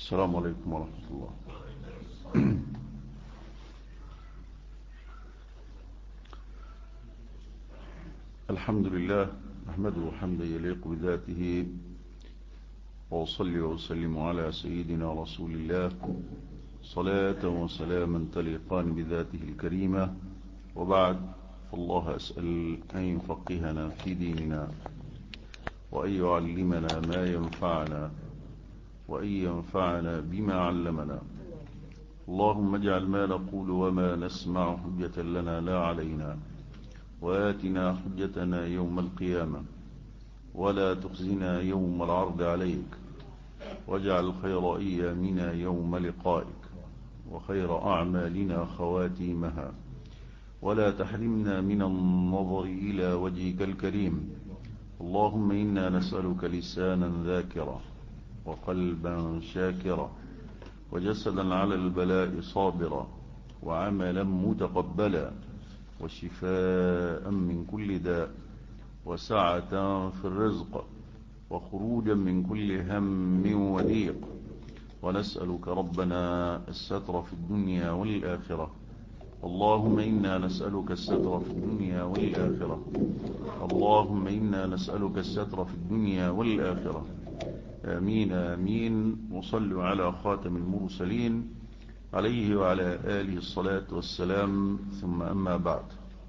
السلام عليكم ورحمة الله الحمد لله نحمده حمدا يليق بذاته وأصلي وأسلم على سيدنا رسول الله صلاة وسلاما تليقان بذاته الكريمة وبعد فالله أسأل أن يفقهنا في ديننا وأن يعلمنا ما ينفعنا وأن ينفعنا بما علمنا اللهم اجعل ما نقول وما نسمع حجة لنا لا علينا وآتنا حجتنا يوم القيامة ولا تخزنا يوم العرض عليك واجعل خير أيامنا يوم لقائك وخير أعمالنا خواتيمها ولا تحرمنا من النظر إلى وجهك الكريم اللهم إنا نسألك لسانا ذاكرا وقلبا شاكرا وجسدا على البلاء صابرا وعملا متقبلا وشفاء من كل داء وسعة في الرزق وخروجا من كل هم وضيق ونسألك ربنا الستر في الدنيا والآخرة اللهم إنا نسألك الستر في الدنيا والآخرة اللهم إنا نسألك الستر في الدنيا والآخرة آمين آمين وصلوا على خاتم المرسلين عليه وعلى آله الصلاة والسلام ثم أما بعد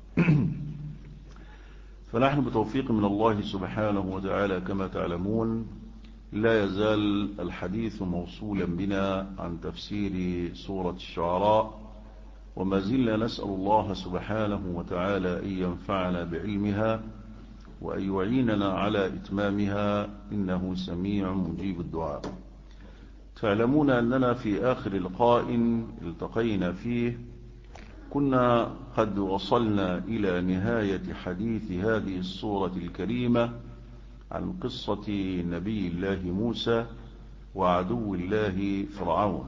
فنحن بتوفيق من الله سبحانه وتعالى كما تعلمون لا يزال الحديث موصولا بنا عن تفسير سورة الشعراء وما زلنا نسأل الله سبحانه وتعالى أن ينفعنا بعلمها وأن يعيننا على إتمامها إنه سميع مجيب الدعاء تعلمون أننا في آخر لقاء التقينا فيه كنا قد وصلنا إلى نهاية حديث هذه الصورة الكريمة عن قصة نبي الله موسى وعدو الله فرعون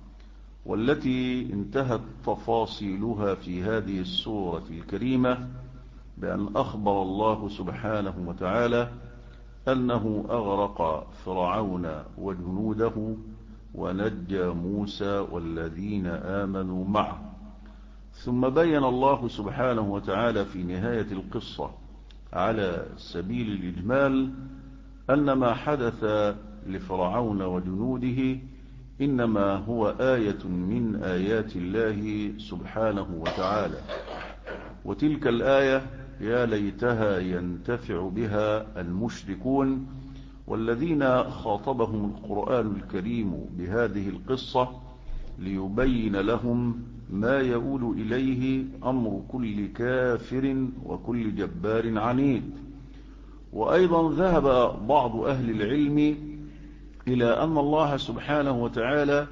والتي انتهت تفاصيلها في هذه السورة الكريمة بأن أخبر الله سبحانه وتعالى أنه أغرق فرعون وجنوده ونجى موسى والذين آمنوا معه ثم بين الله سبحانه وتعالى في نهاية القصة على سبيل الإجمال أن ما حدث لفرعون وجنوده إنما هو آية من آيات الله سبحانه وتعالى وتلك الآية يا ليتها ينتفع بها المشركون والذين خاطبهم القرآن الكريم بهذه القصة ليبين لهم ما يقول إليه أمر كل كافر وكل جبار عنيد وأيضا ذهب بعض أهل العلم إلى أن الله سبحانه وتعالى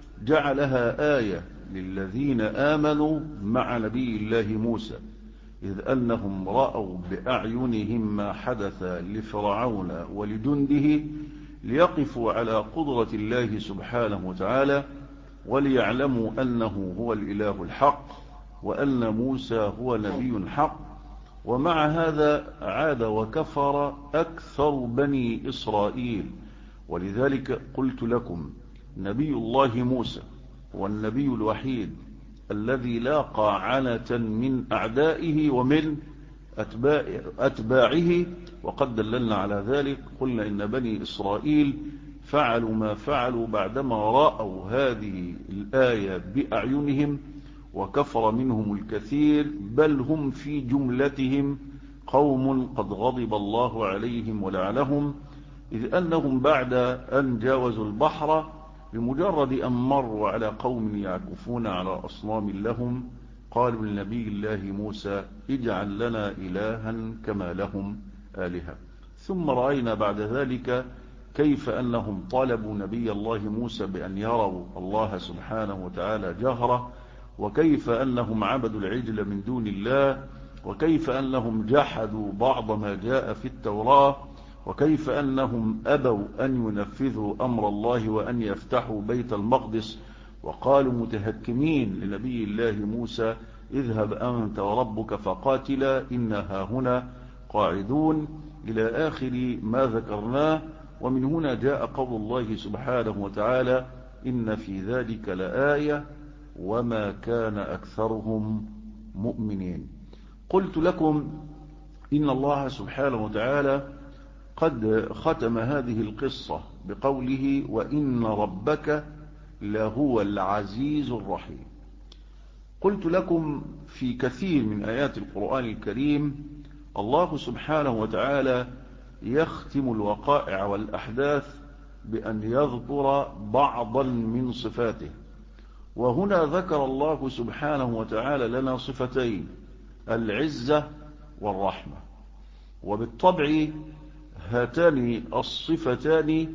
جعلها آية للذين آمنوا مع نبي الله موسى إذ أنهم رأوا بأعينهم ما حدث لفرعون ولجنده ليقفوا على قدرة الله سبحانه وتعالى وليعلموا أنه هو الإله الحق وأن موسى هو نبي حق ومع هذا عاد وكفر أكثر بني إسرائيل ولذلك قلت لكم نبي الله موسى هو النبي الوحيد الذي لاقى عنة من أعدائه ومن أتباع أتباعه وقد دللنا على ذلك قلنا إن بني إسرائيل فعلوا ما فعلوا بعدما رأوا هذه الآية بأعينهم وكفر منهم الكثير بل هم في جملتهم قوم قد غضب الله عليهم ولعنهم إذ أنهم بعد أن جاوزوا البحر بمجرد أن مروا على قوم يعكفون على أصنام لهم قالوا لنبي الله موسى اجعل لنا إلها كما لهم آلهة ثم رأينا بعد ذلك كيف أنهم طالبوا نبي الله موسى بأن يروا الله سبحانه وتعالى جهرة وكيف أنهم عبدوا العجل من دون الله وكيف أنهم جحدوا بعض ما جاء في التوراة وكيف أنهم أبوا أن ينفذوا أمر الله وأن يفتحوا بيت المقدس وقالوا متهكمين لنبي الله موسى اذهب أنت وربك فقاتلا إنها هنا قاعدون إلى آخر ما ذكرناه ومن هنا جاء قول الله سبحانه وتعالى إن في ذلك لآية وما كان أكثرهم مؤمنين قلت لكم إن الله سبحانه وتعالى قد ختم هذه القصة بقوله وإن ربك لهو العزيز الرحيم قلت لكم في كثير من آيات القرآن الكريم الله سبحانه وتعالى يختم الوقائع والأحداث بأن يذكر بعضا من صفاته وهنا ذكر الله سبحانه وتعالى لنا صفتين العزة والرحمة وبالطبع هاتان الصفتان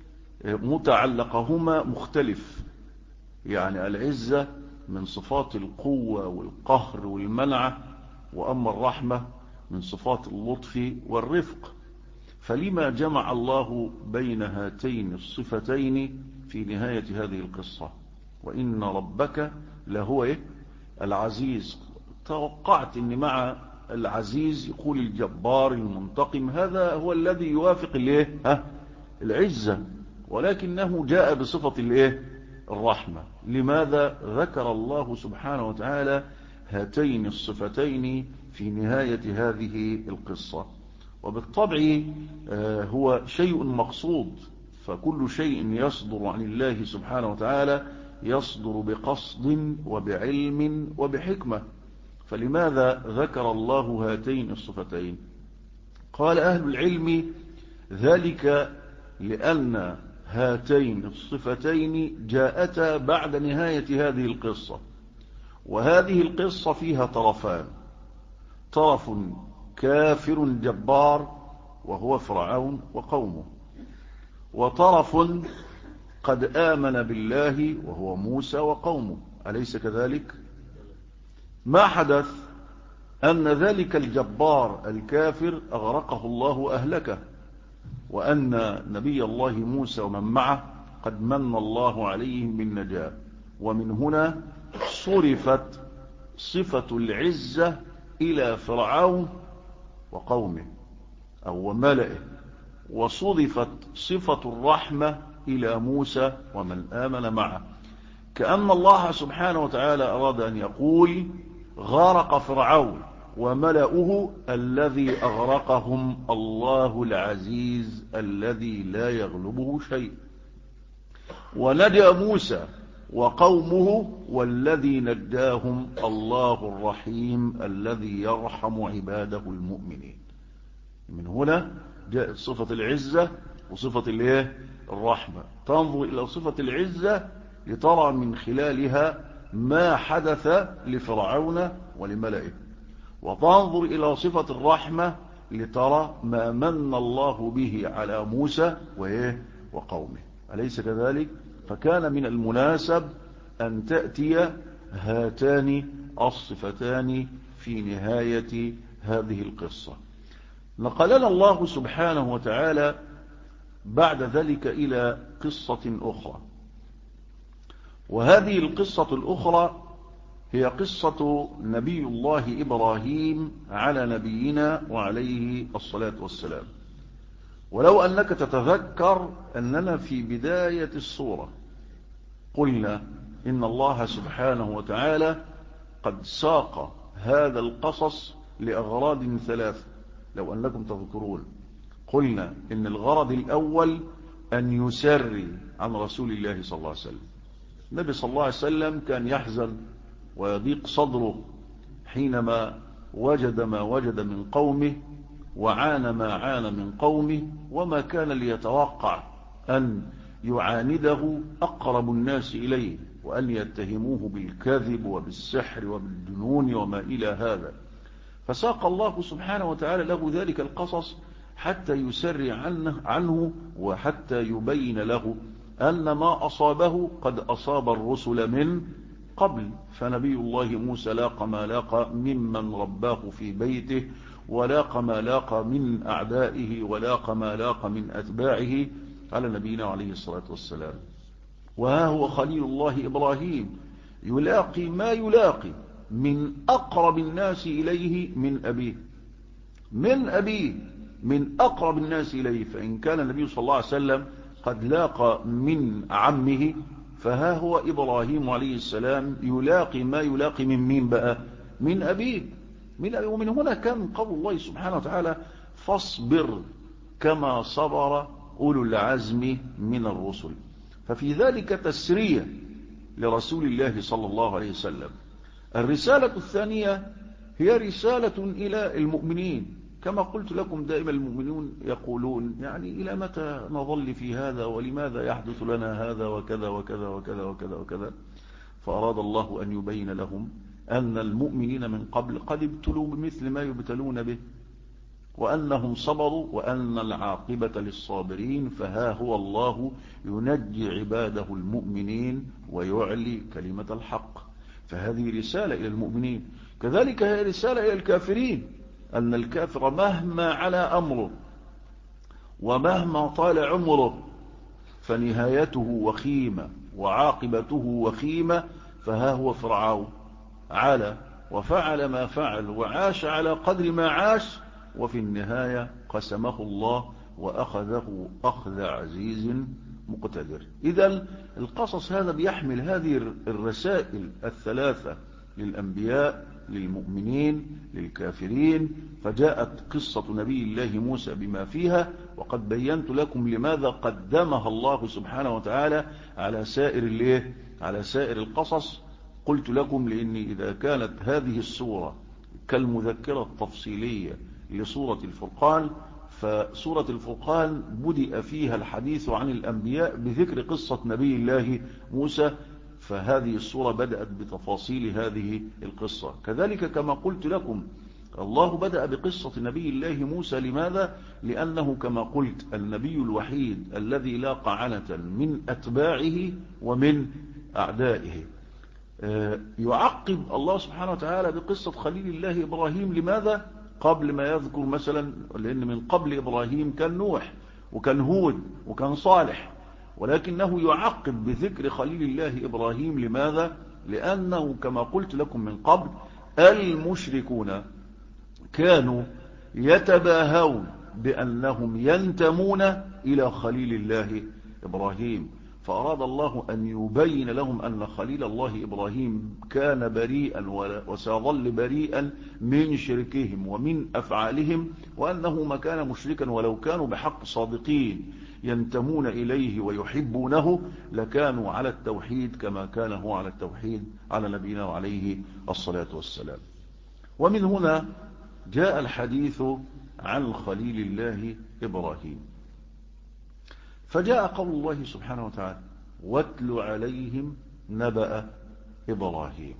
متعلقهما مختلف يعني العزة من صفات القوة والقهر والمنع وأما الرحمة من صفات اللطف والرفق فلما جمع الله بين هاتين الصفتين في نهاية هذه القصة وإن ربك لهو إيه؟ العزيز توقعت أن مع العزيز يقول الجبار المنتقم هذا هو الذي يوافق الايه ها العزة ولكنه جاء بصفة الايه الرحمة لماذا ذكر الله سبحانه وتعالى هاتين الصفتين في نهاية هذه القصة وبالطبع هو شيء مقصود فكل شيء يصدر عن الله سبحانه وتعالى يصدر بقصد وبعلم وبحكمة فلماذا ذكر الله هاتين الصفتين قال أهل العلم ذلك لأن هاتين الصفتين جاءتا بعد نهاية هذه القصة وهذه القصة فيها طرفان طرف كافر جبار وهو فرعون وقومه وطرف قد آمن بالله وهو موسى وقومه أليس كذلك ما حدث أن ذلك الجبار الكافر أغرقه الله أهلكه وأن نبي الله موسى ومن معه قد من الله عليهم بالنجاة ومن هنا صرفت صفة العزة إلى فرعون وقومه أو ملئه وصرفت صفة الرحمة إلى موسى ومن آمن معه كأن الله سبحانه وتعالى أراد أن يقول غرق فرعون وملأه الذي أغرقهم الله العزيز الذي لا يغلبه شيء ونجى موسى وقومه والذي نجاهم الله الرحيم الذي يرحم عباده المؤمنين من هنا جاءت صفة العزة وصفة الايه الرحمة تنظر إلى صفة العزة لترى من خلالها ما حدث لفرعون ولملئه وتنظر إلى صفة الرحمة لترى ما من الله به على موسى وإيه وقومه أليس كذلك فكان من المناسب أن تأتي هاتان الصفتان في نهاية هذه القصة نقلنا الله سبحانه وتعالى بعد ذلك إلى قصة أخرى وهذه القصة الأخرى هي قصة نبي الله إبراهيم على نبينا وعليه الصلاة والسلام ولو أنك تتذكر أننا في بداية الصورة قلنا إن الله سبحانه وتعالى قد ساق هذا القصص لأغراض ثلاثة لو أنكم تذكرون قلنا إن الغرض الأول أن يسري عن رسول الله صلى الله عليه وسلم النبي صلى الله عليه وسلم كان يحزن ويضيق صدره حينما وجد ما وجد من قومه وعانى ما عانى من قومه وما كان ليتوقع أن يعانده أقرب الناس إليه وأن يتهموه بالكذب وبالسحر وبالجنون وما إلى هذا فساق الله سبحانه وتعالى له ذلك القصص حتى يسري عنه, عنه وحتى يبين له أن ما أصابه قد أصاب الرسل من قبل فنبي الله موسى لاق ما لاق ممن رباه في بيته ولاق ما لاق من أعدائه ولاق ما لاق من أتباعه على نبينا عليه الصلاة والسلام وها هو خليل الله إبراهيم يلاقي ما يلاقي من أقرب الناس إليه من أبيه من أبيه من أقرب الناس إليه فإن كان النبي صلى الله عليه وسلم قد لاقى من عمه فها هو إبراهيم عليه السلام يلاقي ما يلاقي من مين بقى من أبيه من أبيه ومن هنا كان قول الله سبحانه وتعالى فاصبر كما صبر أولو العزم من الرسل ففي ذلك تسرية لرسول الله صلى الله عليه وسلم الرسالة الثانية هي رسالة إلى المؤمنين كما قلت لكم دائما المؤمنون يقولون يعني إلى متى نظل في هذا ولماذا يحدث لنا هذا وكذا وكذا وكذا وكذا وكذا فأراد الله أن يبين لهم أن المؤمنين من قبل قد ابتلوا بمثل ما يبتلون به وأنهم صبروا وأن العاقبة للصابرين فها هو الله ينجي عباده المؤمنين ويعلي كلمة الحق فهذه رسالة إلى المؤمنين كذلك هي رسالة إلى الكافرين أن الكافر مهما على أمره ومهما طال عمره فنهايته وخيمة وعاقبته وخيمة فها هو فرعون على وفعل ما فعل وعاش على قدر ما عاش وفي النهاية قسمه الله وأخذه أخذ عزيز مقتدر إذا القصص هذا بيحمل هذه الرسائل الثلاثة للأنبياء للمؤمنين للكافرين فجاءت قصة نبي الله موسى بما فيها وقد بينت لكم لماذا قدمها الله سبحانه وتعالى على سائر الايه على سائر القصص قلت لكم لأني إذا كانت هذه السورة كالمذكرة التفصيلية لسورة الفرقان فسورة الفرقان بدأ فيها الحديث عن الأنبياء بذكر قصة نبي الله موسى فهذه السورة بدأت بتفاصيل هذه القصة كذلك كما قلت لكم الله بدأ بقصة نبي الله موسى لماذا؟ لأنه كما قلت النبي الوحيد الذي لا قعنة من أتباعه ومن أعدائه يعقب الله سبحانه وتعالى بقصة خليل الله إبراهيم لماذا؟ قبل ما يذكر مثلا لأن من قبل إبراهيم كان نوح وكان هود وكان صالح ولكنه يعقب بذكر خليل الله إبراهيم لماذا؟ لأنه كما قلت لكم من قبل المشركون كانوا يتباهون بأنهم ينتمون إلى خليل الله إبراهيم فأراد الله أن يبين لهم أن خليل الله إبراهيم كان بريئا وسيظل بريئا من شركهم ومن أفعالهم وأنه ما كان مشركا ولو كانوا بحق صادقين ينتمون إليه ويحبونه لكانوا على التوحيد كما كان هو على التوحيد على نبينا وعليه الصلاة والسلام ومن هنا جاء الحديث عن خليل الله إبراهيم فجاء قول الله سبحانه وتعالى واتل عليهم نبأ إبراهيم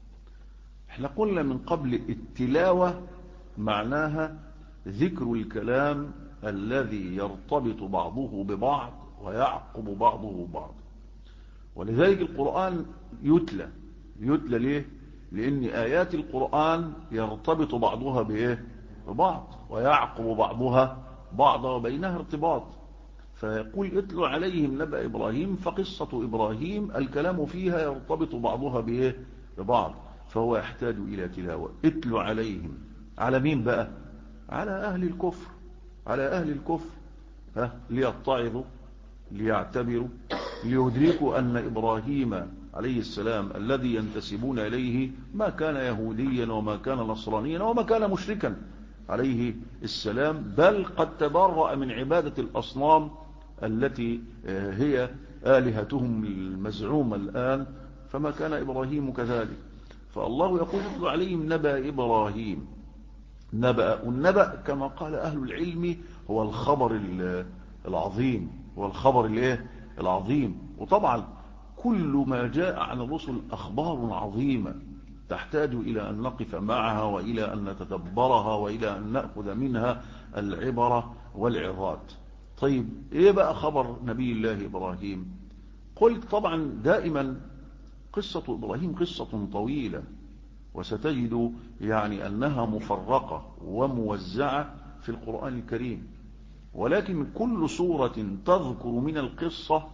احنا قلنا من قبل التلاوة معناها ذكر الكلام الذي يرتبط بعضه ببعض ويعقب بعضه بعض ولذلك القرآن يتلى يتلى ليه لأن آيات القرآن يرتبط بعضها بإيه ببعض ويعقب بعضها بعضا وبينها ارتباط فيقول اتلوا عليهم نبأ إبراهيم فقصة إبراهيم الكلام فيها يرتبط بعضها بإيه ببعض فهو يحتاج إلى تلاوة اتلوا عليهم على مين بقى على أهل الكفر على أهل الكفر ها ليتعظوا ليعتبروا ليدركوا أن إبراهيم عليه السلام الذي ينتسبون إليه ما كان يهوديا وما كان نصرانيا وما كان مشركا عليه السلام بل قد تبرأ من عبادة الأصنام التي هي آلهتهم المزعومة الآن فما كان إبراهيم كذلك فالله يقول اطلع عليهم نبأ إبراهيم نبأ والنبأ كما قال أهل العلم هو الخبر العظيم هو الخبر الايه العظيم وطبعا كل ما جاء عن الرسل أخبار عظيمة تحتاج إلى أن نقف معها وإلى أن نتدبرها وإلى أن نأخذ منها العبرة والعظات طيب إيه بقى خبر نبي الله إبراهيم قلت طبعا دائما قصة إبراهيم قصة طويلة وستجد يعني أنها مفرقة وموزعة في القرآن الكريم ولكن كل سورة تذكر من القصة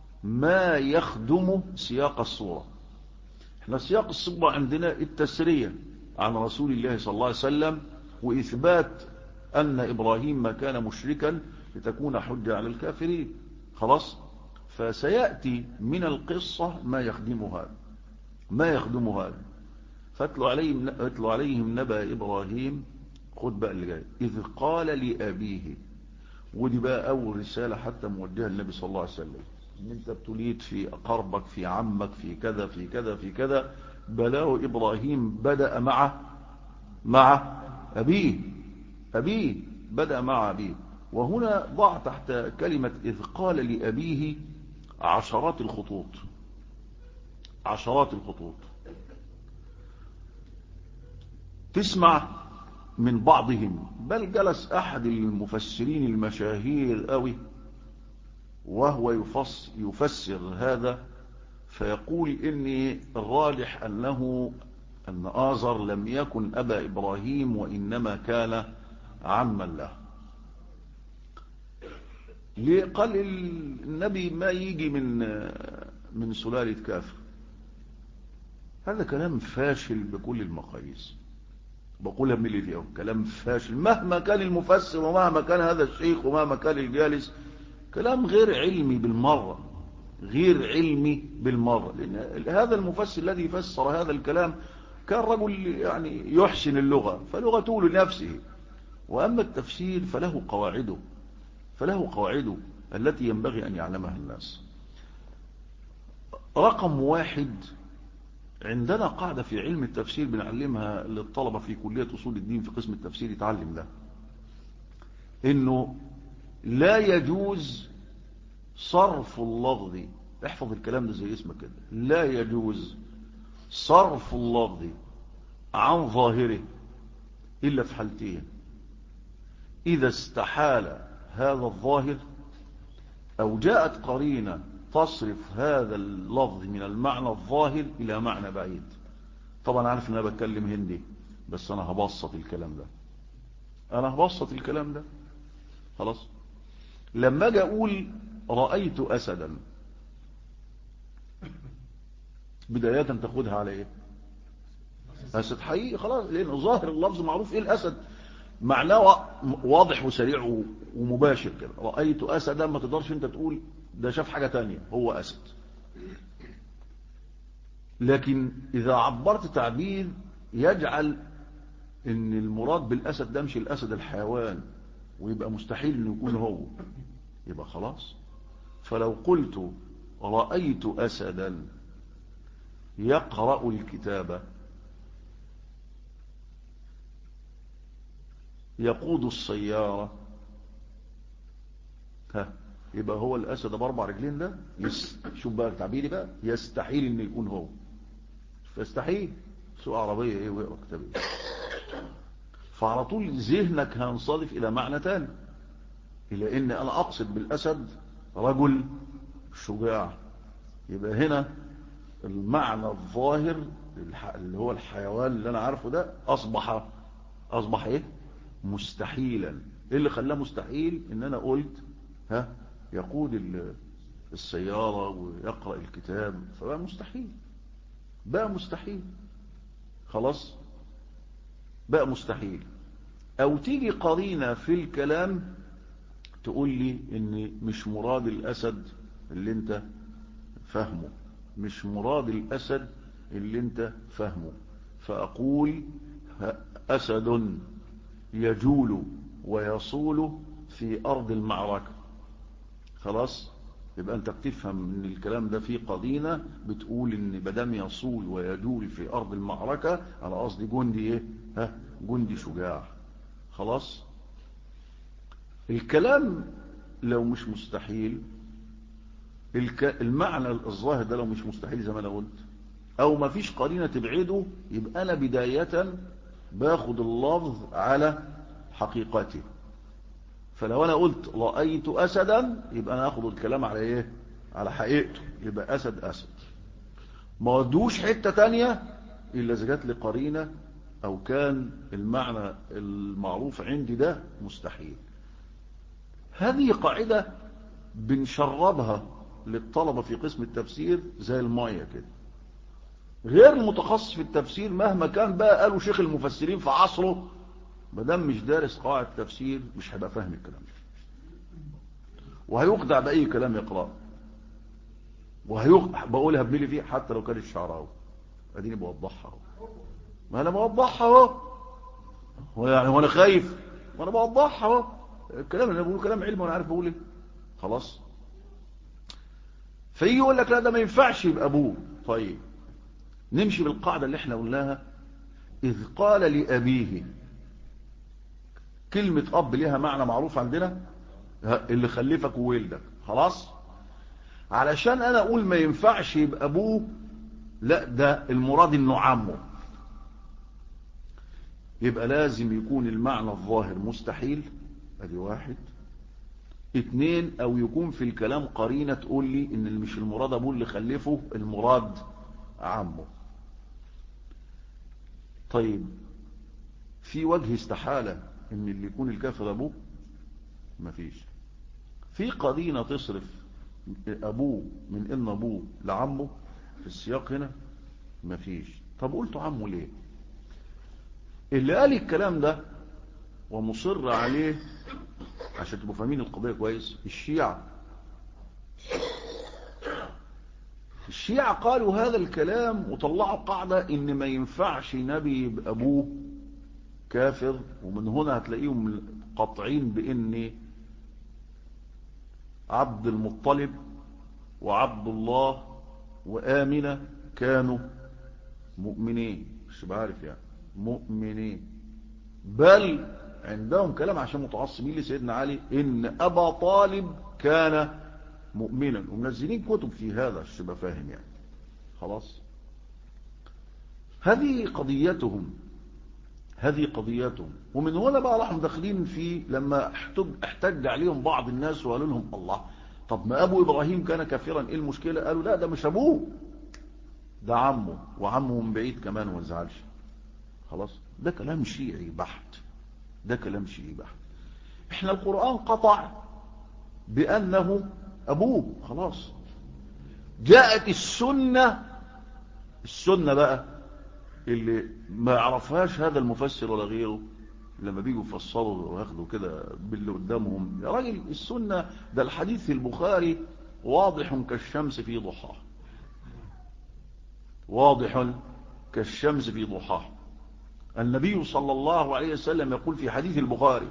ما يخدم سياق السورة احنا سياق الصبة عندنا التسرية عن رسول الله صلى الله عليه وسلم وإثبات أن إبراهيم ما كان مشركا لتكون حجة على الكافرين خلاص فسيأتي من القصة ما يخدم هذا ما يخدم هذا فاتلوا عليهم, اتلوا عليهم نبأ إبراهيم خد بقى اللي جاي إذ قال لأبيه ودي بقى أول رسالة حتى موجهة للنبي صلى الله عليه وسلم ان انت ابتليت في قربك في عمك في كذا في كذا في كذا بلاه إبراهيم بدأ مع مع أبيه أبيه بدأ مع أبيه وهنا ضع تحت كلمة إذ قال لأبيه عشرات الخطوط عشرات الخطوط تسمع من بعضهم بل جلس أحد المفسرين المشاهير قوي وهو يفسر, يفسر هذا فيقول إني الراجح أنه أن آزر لم يكن أبا إبراهيم وإنما كان عما له ليه قال النبي ما يجي من من سلالة كافر هذا كلام فاشل بكل المقاييس بقولها من اللي فيه كلام فاشل مهما كان المفسر ومهما كان هذا الشيخ ومهما كان الجالس كلام غير علمي بالمرة غير علمي بالمرة لأن هذا المفسر الذي يفسر هذا الكلام كان رجل يعني يحسن اللغة فلغته لنفسه وأما التفسير فله قواعده فله قواعده التي ينبغي أن يعلمها الناس رقم واحد عندنا قاعدة في علم التفسير بنعلمها للطلبة في كلية أصول الدين في قسم التفسير يتعلم ده إنه لا يجوز صرف اللفظ احفظ الكلام ده زي اسمك كده لا يجوز صرف اللفظ عن ظاهره إلا في حالتين إذا استحال هذا الظاهر أو جاءت قرينة تصرف هذا اللفظ من المعنى الظاهر إلى معنى بعيد طبعا عارف أن أنا بتكلم هندي بس أنا هبسط الكلام ده أنا هبسط الكلام ده خلاص لما أجي أقول رأيت أسدا بداية تاخدها على إيه أسد حقيقي خلاص لأن ظاهر اللفظ معروف إيه الأسد معناه واضح وسريع ومباشر كده رأيت أسدا ما تقدرش أنت تقول ده شاف حاجة تانية هو أسد لكن إذا عبرت تعبير يجعل ان المراد بالأسد ده مش الأسد الحيوان ويبقى مستحيل انه يكون هو يبقى خلاص فلو قلت رأيت أسدا يقرأ الكتابة يقود السيارة ها يبقى هو الأسد بأربع رجلين ده يس شوف بقى تعبيري بقى يستحيل إنه يكون هو فيستحيل سوء عربية إيه ويقرأ كتاب إيه فعلى طول ذهنك هينصادف إلى معنى تاني إلى إن أنا أقصد بالأسد رجل شجاع يبقى هنا المعنى الظاهر اللي هو الحيوان اللي أنا عارفه ده أصبح أصبح إيه مستحيلا إيه اللي خلاه مستحيل إن أنا قلت ها يقود السيارة ويقرأ الكتاب فبقى مستحيل بقى مستحيل خلاص بقى مستحيل او تيجي قرينة في الكلام تقول لي ان مش مراد الاسد اللي انت فهمه مش مراد الاسد اللي انت فهمه فاقول اسد يجول ويصول في ارض المعركة خلاص يبقى انت بتفهم ان الكلام ده فيه قضينة بتقول ان بدام يصول ويجول في ارض المعركة على قصد جندي ايه ها جندي شجاع خلاص الكلام لو مش مستحيل الك... المعنى الظاهر ده لو مش مستحيل زي ما انا قلت او ما فيش قرينة تبعده يبقى انا بداية باخد اللفظ على حقيقته فلو انا قلت رأيت اسدا يبقى انا اخد الكلام على ايه على حقيقته يبقى اسد اسد ما ودوش حتة تانية الا اذا جات لي قرينة او كان المعنى المعروف عندي ده مستحيل هذه قاعدة بنشربها للطلبة في قسم التفسير زي المية كده غير المتخصص في التفسير مهما كان بقى قالوا شيخ المفسرين في عصره مدام مش دارس قواعد تفسير مش هيبقى فاهم الكلام ده وهيخدع بأي كلام يقرأه وبقولها بملي فيه حتى لو كان الشعراوي اديني بوضحها اهو ما انا بوضحها اهو هو يعني وانا خايف ما انا بوضحها اهو الكلام اللي انا بقوله كلام علمي وانا عارف بقول ايه خلاص فيجي يقول لك لا ده ما ينفعش يبقى ابوه طيب نمشي بالقاعده اللي احنا قلناها اذ قال لابيه كلمه اب ليها معنى معروف عندنا اللي خلفك وولدك خلاص علشان انا اقول ما ينفعش يبقى ابوه لا ده المراد انه عمه يبقى لازم يكون المعنى الظاهر مستحيل ادي واحد اتنين او يكون في الكلام قرينة تقول لي ان اللي مش المراد ابوه اللي خلفه المراد عمه طيب في وجه استحالة ان اللي يكون الكافر ابوه مفيش في قرينة تصرف ابوه من ان ابوه لعمه في السياق هنا مفيش طب قلت عمه ليه اللي قال الكلام ده ومصر عليه عشان تبقوا فاهمين القضية كويس الشيعة الشيعة قالوا هذا الكلام وطلعوا قاعدة ان ما ينفعش نبي يبقى ابوه كافر ومن هنا هتلاقيهم قاطعين بان عبد المطلب وعبد الله وآمنة كانوا مؤمنين مش بعرف يعني مؤمنين بل عندهم كلام عشان متعصبين لسيدنا علي ان ابا طالب كان مؤمنا ومنزلين كتب في هذا عشان تبقى فاهم يعني خلاص هذه قضيتهم هذه قضيتهم ومن هنا بقى راحوا داخلين في لما احتج, احتج عليهم بعض الناس وقالوا لهم الله طب ما ابو ابراهيم كان كافرا ايه المشكله قالوا لا ده مش ابوه ده عمه وعمه من بعيد كمان وما تزعلش خلاص ده كلام شيعي بحت ده كلام شيعي بحت احنا القرآن قطع بأنه أبوه خلاص جاءت السنة السنة بقى اللي ما يعرفهاش هذا المفسر ولا غيره لما بيجوا يفسروا وياخدوا كده باللي قدامهم يا راجل السنة ده الحديث في البخاري واضح كالشمس في ضحاه واضح كالشمس في ضحاه النبي صلى الله عليه وسلم يقول في حديث البخاري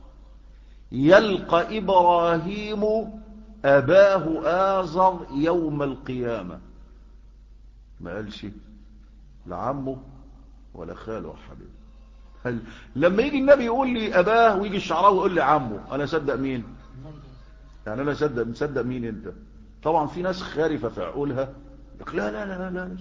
يلقى إبراهيم أباه آزر يوم القيامة ما قالش لعمه ولا خاله حبيب هل لما يجي النبي يقول لي أباه ويجي الشعراوي يقول لي عمه أنا صدق مين يعني أنا صدق مصدق مين أنت طبعا في ناس خارفة في عقولها يقول لا لا لا لا, لا.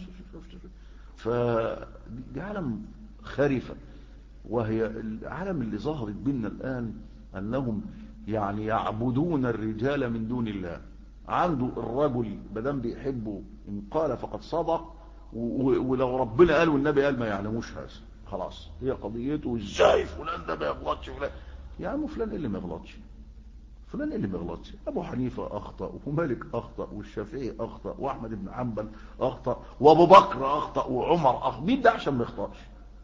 فدي عالم خرفة وهي العالم اللي ظهرت بينا الآن أنهم يعني يعبدون الرجال من دون الله عنده الرجل بدم بيحبه إن قال فقد صدق ولو ربنا قال والنبي قال ما يعلموش هذا خلاص هي قضيته ازاي فلان ده ما يغلطش فلان يا عم فلان اللي ما يغلطش فلان اللي ما يغلطش ابو حنيفه اخطا ومالك اخطا والشافعي اخطا واحمد بن حنبل اخطا وابو بكر اخطا وعمر اخطا مين ده عشان ما يخطاش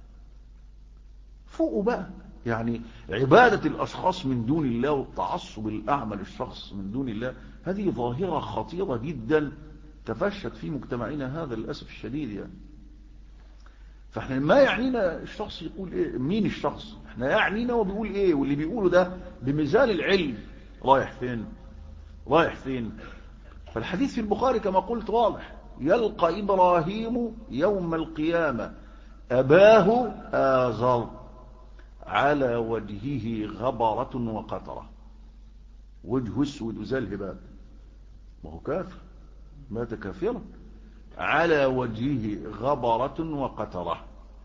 فوقه بقى يعني عبادة الأشخاص من دون الله والتعصب الأعمى للشخص من دون الله هذه ظاهرة خطيرة جدا تفشت في مجتمعنا هذا للأسف الشديد يعني فاحنا ما يعنينا الشخص يقول ايه مين الشخص احنا يعنينا وبيقول ايه واللي بيقوله ده بمثال العلم رايح فين رايح فين فالحديث في البخاري كما قلت واضح يلقى إبراهيم يوم القيامة أباه آزر على وجهه غبرة وقطرة وجه اسود وزي الهباب ما هو كافر مات كافرا على وجهه غبرة وقطرة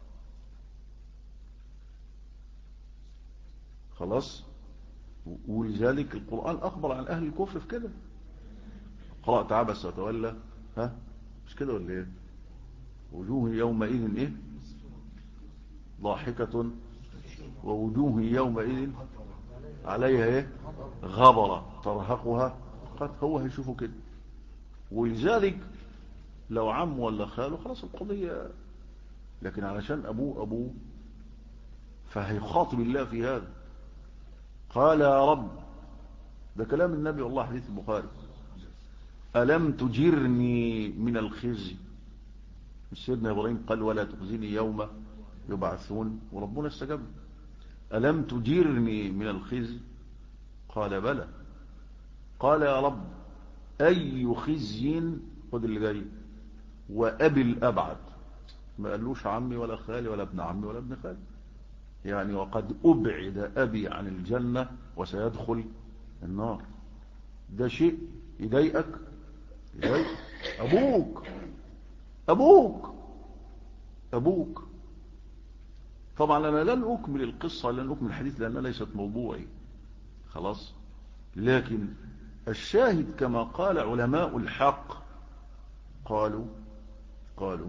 خلاص ولذلك القرآن أخبر عن أهل الكفر في كده قرأت عبس وتولى ها مش كده ولا ايه وجوه يومئذ ايه ضاحكة ووجوه يومئذ عليها ايه غبرة ترهقها قد هو هيشوفه كده ولذلك لو عم ولا خاله خلاص القضية لكن علشان أبوه أبوه فهيخاطب الله في هذا قال يا رب ده كلام النبي والله حديث البخاري ألم تجرني من الخزي سيدنا إبراهيم قال ولا تخزني يوم يبعثون وربنا استجاب ألم تجرني من الخزي قال بلى قال يا رب أي خزي خد اللي جاي وأبي الأبعد ما قالوش عمي ولا خالي ولا ابن عمي ولا ابن خالي يعني وقد أبعد أبي عن الجنة وسيدخل النار ده شيء يضايقك يضايقك أبوك أبوك أبوك طبعا أنا لن أكمل القصة لن أكمل الحديث لأنها ليست موضوعي خلاص لكن الشاهد كما قال علماء الحق قالوا قالوا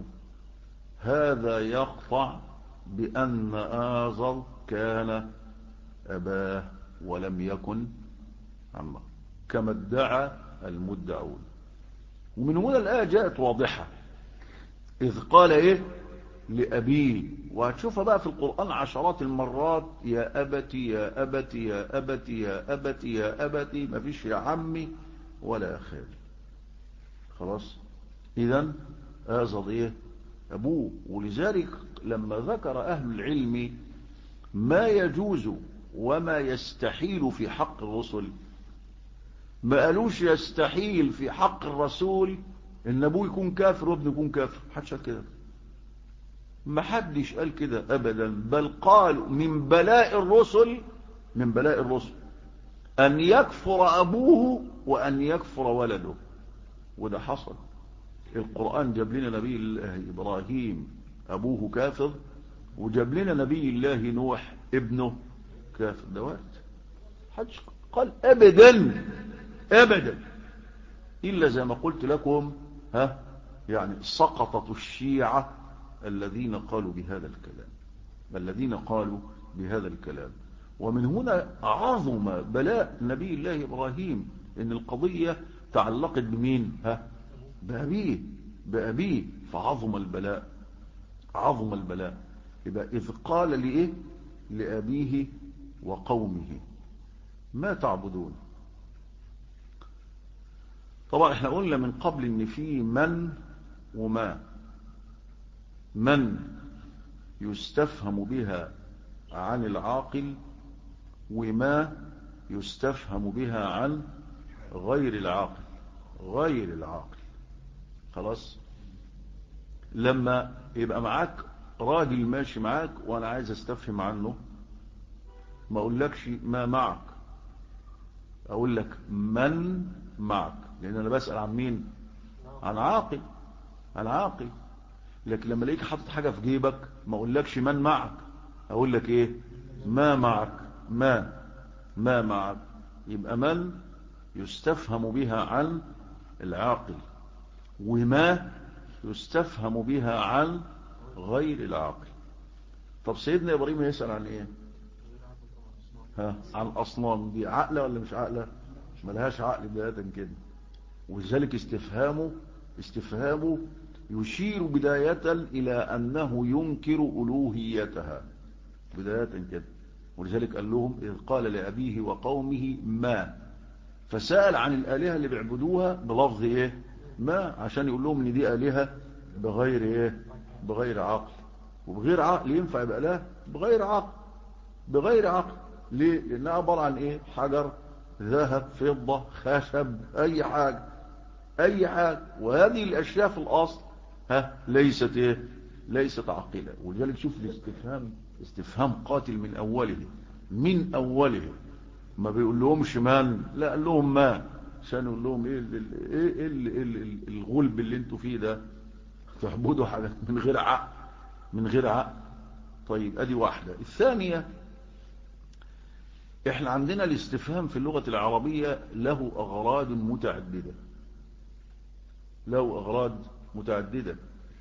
هذا يقطع بأن آزر كان أباه ولم يكن عمه كما ادعى المدعون ومن هنا الآية جاءت واضحة إذ قال إيه لأبيه وهتشوفها بقى في القرآن عشرات المرات يا أبتي يا أبتي يا أبتي يا أبتي يا أبتي ما فيش يا عمي ولا يا خالي خلاص إذا آزر إيه أبوه ولذلك لما ذكر أهل العلم ما يجوز وما يستحيل في حق الرسل ما قالوش يستحيل في حق الرسول ان ابوه يكون كافر وابنه يكون كافر محدش قال كده ما حدش قال كده ابدا بل قالوا من بلاء الرسل من بلاء الرسل ان يكفر ابوه وان يكفر ولده وده حصل القرآن جاب لنا نبي الله إبراهيم أبوه كافر وجاب لنا نبي الله نوح ابنه كافر ده وقت حدش قال أبدا أبدا إلا زي ما قلت لكم ها يعني سقطت الشيعة الذين قالوا بهذا الكلام الذين قالوا بهذا الكلام ومن هنا عظم بلاء نبي الله إبراهيم إن القضية تعلقت بمين ها بأبيه بأبيه فعظم البلاء عظم البلاء يبقى إذ قال لإيه لأبيه وقومه ما تعبدون طبعا احنا قلنا من قبل ان في من وما من يستفهم بها عن العاقل وما يستفهم بها عن غير العاقل غير العاقل خلاص لما يبقى معاك راجل ماشي معاك وانا عايز استفهم عنه ما اقولكش ما معك اقول لك من معك لان انا بسأل عن مين عن عاقل عن عاقل لكن لما الاقيك حاطط حاجة في جيبك ما اقولكش من معك اقول لك ايه ما معك ما ما معك يبقى من يستفهم بها عن العاقل وما يستفهم بها عن غير العاقل طب سيدنا إبراهيم يسأل عن إيه ها عن أصنام دي عقلة ولا مش عقلة ملهاش عقل بداية كده ولذلك استفهامه استفهامه يشير بداية إلى أنه ينكر ألوهيتها بداية كده ولذلك قال لهم إذ قال لأبيه وقومه ما فسأل عن الآلهة اللي بيعبدوها بلفظ إيه ما عشان يقول لهم ان دي آلهة بغير ايه بغير عقل وبغير عقل ينفع يبقى لا بغير عقل بغير عقل ليه لانها عبارة عن ايه حجر ذهب فضة خشب اي حاجة اي حاجة وهذه الاشياء في الاصل ها ليست ايه ليست عقلة ولذلك شوف الاستفهام استفهام قاتل من اوله من اوله ما بيقول لهمش من لا قال لهم ما عشان يقول لهم ايه ال ايه ال ال الغلب اللي انتوا فيه ده تعبدوا حاجات من غير عقل من غير عقل طيب ادي واحدة الثانية احنا عندنا الاستفهام في اللغة العربية له اغراض متعددة له اغراض متعددة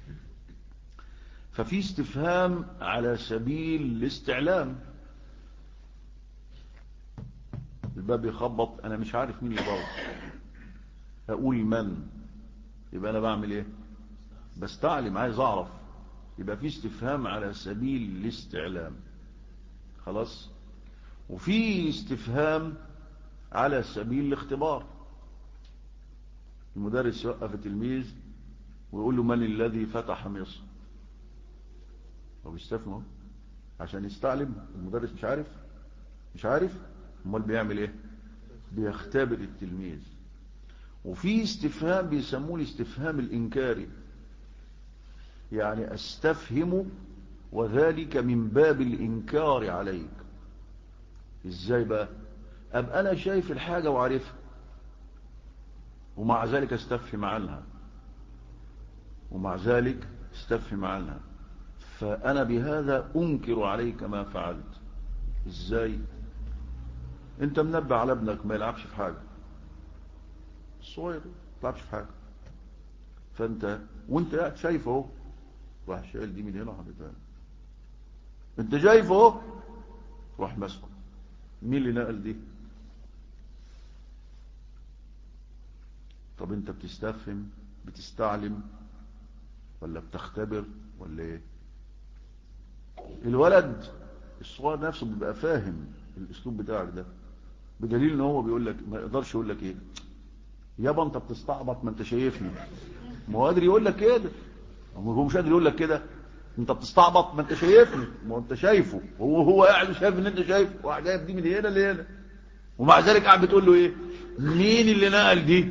ففي استفهام على سبيل الاستعلام الباب يخبط انا مش عارف مين يضرب اقول من يبقى انا بعمل ايه بستعلم عايز اعرف يبقى في استفهام على سبيل الاستعلام خلاص وفي استفهام على سبيل الاختبار المدرس يوقف التلميذ ويقول له من الذي فتح مصر هو بيستفهم عشان يستعلم المدرس مش عارف مش عارف امال بيعمل ايه بيختبر التلميذ وفي استفهام بيسموه الاستفهام الانكاري يعني استفهم وذلك من باب الانكار عليك ازاي بقى ابقى انا شايف الحاجة وعارفها ومع ذلك استفهم عنها ومع ذلك استفهم عنها فأنا بهذا أنكر عليك ما فعلت إزاي أنت منبه على ابنك ما يلعبش في حاجة الصغير ما يلعبش في حاجة فأنت وأنت قاعد شايفه اهو راح شايل دي من هنا وحطيتها أنت شايفه اهو راح ماسكه مين اللي نقل دي طب أنت بتستفهم بتستعلم ولا بتختبر ولا ايه الولد الصغير نفسه بيبقى فاهم الاسلوب بتاعك ده بدليل ان هو بيقول لك ما يقدرش يقول لك ايه يابا انت بتستعبط ما انت شايفني ما هو قادر يقول لك كده هو مش قادر يقول لك كده انت بتستعبط ما انت شايفني ما انت شايفه هو هو قاعد شايف ان انت شايفه وقاعد جايب دي من هنا لهنا ومع ذلك قاعد بتقول له ايه مين اللي نقل دي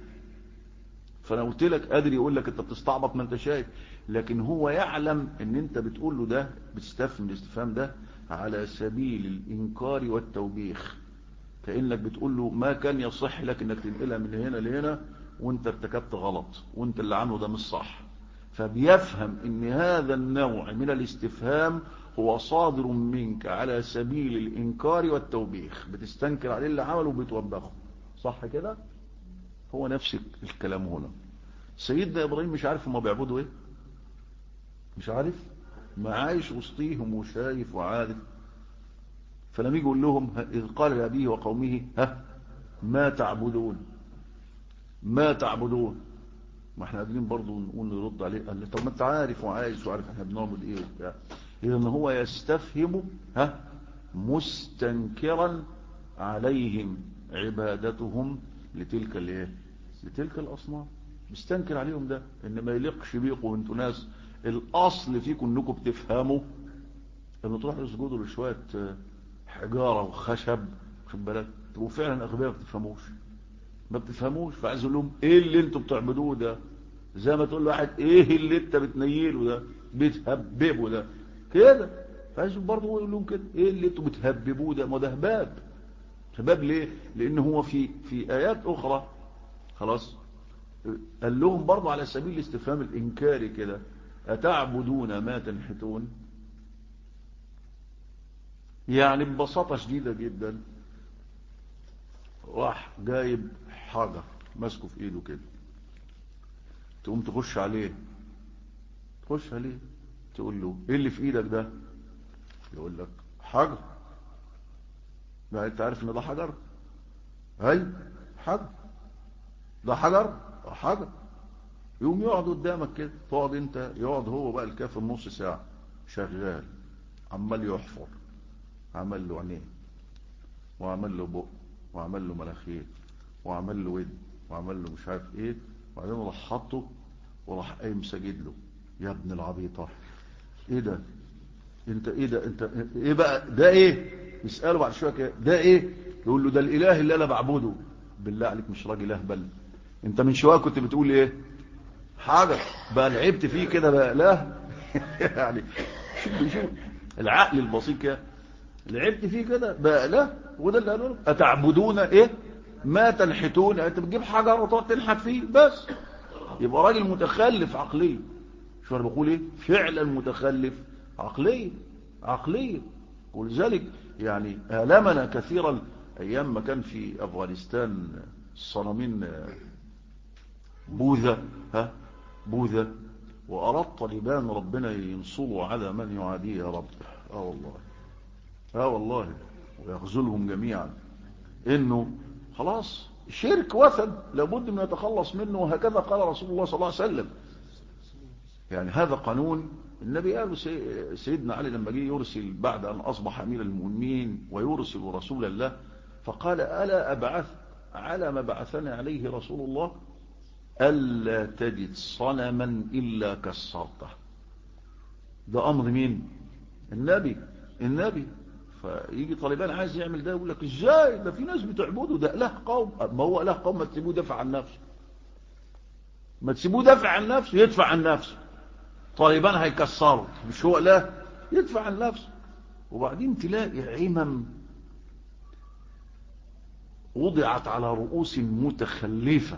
فانا قلت لك قادر يقول لك انت بتستعبط ما انت شايف لكن هو يعلم ان انت بتقول له ده بتستفهم الاستفهام ده على سبيل الانكار والتوبيخ كانك بتقول له ما كان يصح لك انك تنقلها من هنا لهنا وانت ارتكبت غلط وانت اللي عامله ده مش صح فبيفهم ان هذا النوع من الاستفهام هو صادر منك على سبيل الانكار والتوبيخ بتستنكر عليه اللي عمله وبتوبخه صح كده هو نفس الكلام هنا سيدنا ابراهيم مش عارف هما بيعبدوا ايه مش عارف ما عايش وسطيهم وشايف وعارف فلما يجي يقول لهم اذ قال لابيه وقومه ها ما تعبدون ما تعبدون ما احنا قادرين برضه نقول نرد عليه قال طب ما انت عارف وعايش وعارف احنا بنعبد ايه وبتاع اذا هو يستفهم ها مستنكرا عليهم عبادتهم لتلك الايه لتلك الاصنام مستنكر عليهم ده ان ما يليقش بيكم وانتوا ناس الاصل فيكم انكم بتفهموا لما تروحوا تسجدوا لشويه حجاره وخشب خد بالك تبقوا فعلا اغبياء ما بتفهموش ما بتفهموش فعايز اقول لهم ايه اللي انتوا بتعبدوه ده زي ما تقول لواحد ايه اللي انت بتنيله ده بتهببه ده كده فعايز برضه يقول لهم كده ايه اللي انتوا بتهببوه ده ما ده هباب هباب ليه لان هو في في ايات اخرى خلاص قال لهم برضه على سبيل الاستفهام الانكاري كده اتعبدون ما تنحتون يعني ببساطة شديدة جدا راح جايب حجر ماسكه في ايده كده تقوم تخش عليه تخش عليه تقول له ايه اللي في ايدك ده يقول لك حجر ما انت عارف ان ده حجر هاي حجر ده حجر حجر يقوم يقعد قدامك كده تقعد انت يقعد هو بقى الكافر نص ساعة شغال عمال يحفر عمل له عينيه وعمل له بق وعمل له مناخير وعمل له ود وعمل له مش عارف ايه وبعدين راح حطه وراح قايم ساجد له يا ابن العبيطه ايه ده انت ايه ده انت ايه بقى ده ايه يساله بعد شويه كده ده ايه يقول له ده الاله اللي انا بعبده بالله عليك مش راجل اهبل انت من شويه كنت بتقول ايه حاجه بقى لعبت فيه كده بقى لا يعني شوف شوف العقل البسيط كده لعبت فيه كده بقى لا وده اللي قالوا اتعبدون ايه ما تنحتون انت بتجيب حجر وتقعد تنحت فيه بس يبقى راجل متخلف عقليا شو انا بقول ايه فعلا متخلف عقليا عقليا ولذلك يعني آلمنا كثيرا ايام ما كان في افغانستان الصنامين بوذا ها بوذا واراد طالبان ربنا ينصروا على من يعاديه يا رب اه والله اه والله ويخذلهم جميعا انه خلاص شرك وثن لابد من يتخلص منه وهكذا قال رسول الله صلى الله عليه وسلم يعني هذا قانون النبي قال سيدنا علي لما جه يرسل بعد أن أصبح أمير المؤمنين ويرسل رسول الله فقال ألا أبعث على ما بعثني عليه رسول الله ألا تجد صنما إلا كسرته ده أمر مين النبي النبي فيجي طالبان عايز يعمل ده يقول لك ازاي ده في ناس بتعبده ده اله قوم ما هو اله قوم ما تسيبوه دافع عن نفسه ما تسيبوه دافع عن نفسه يدفع عن نفسه طالبان هيكسروا مش هو اله يدفع عن نفسه وبعدين تلاقي عمم وضعت على رؤوس متخلفة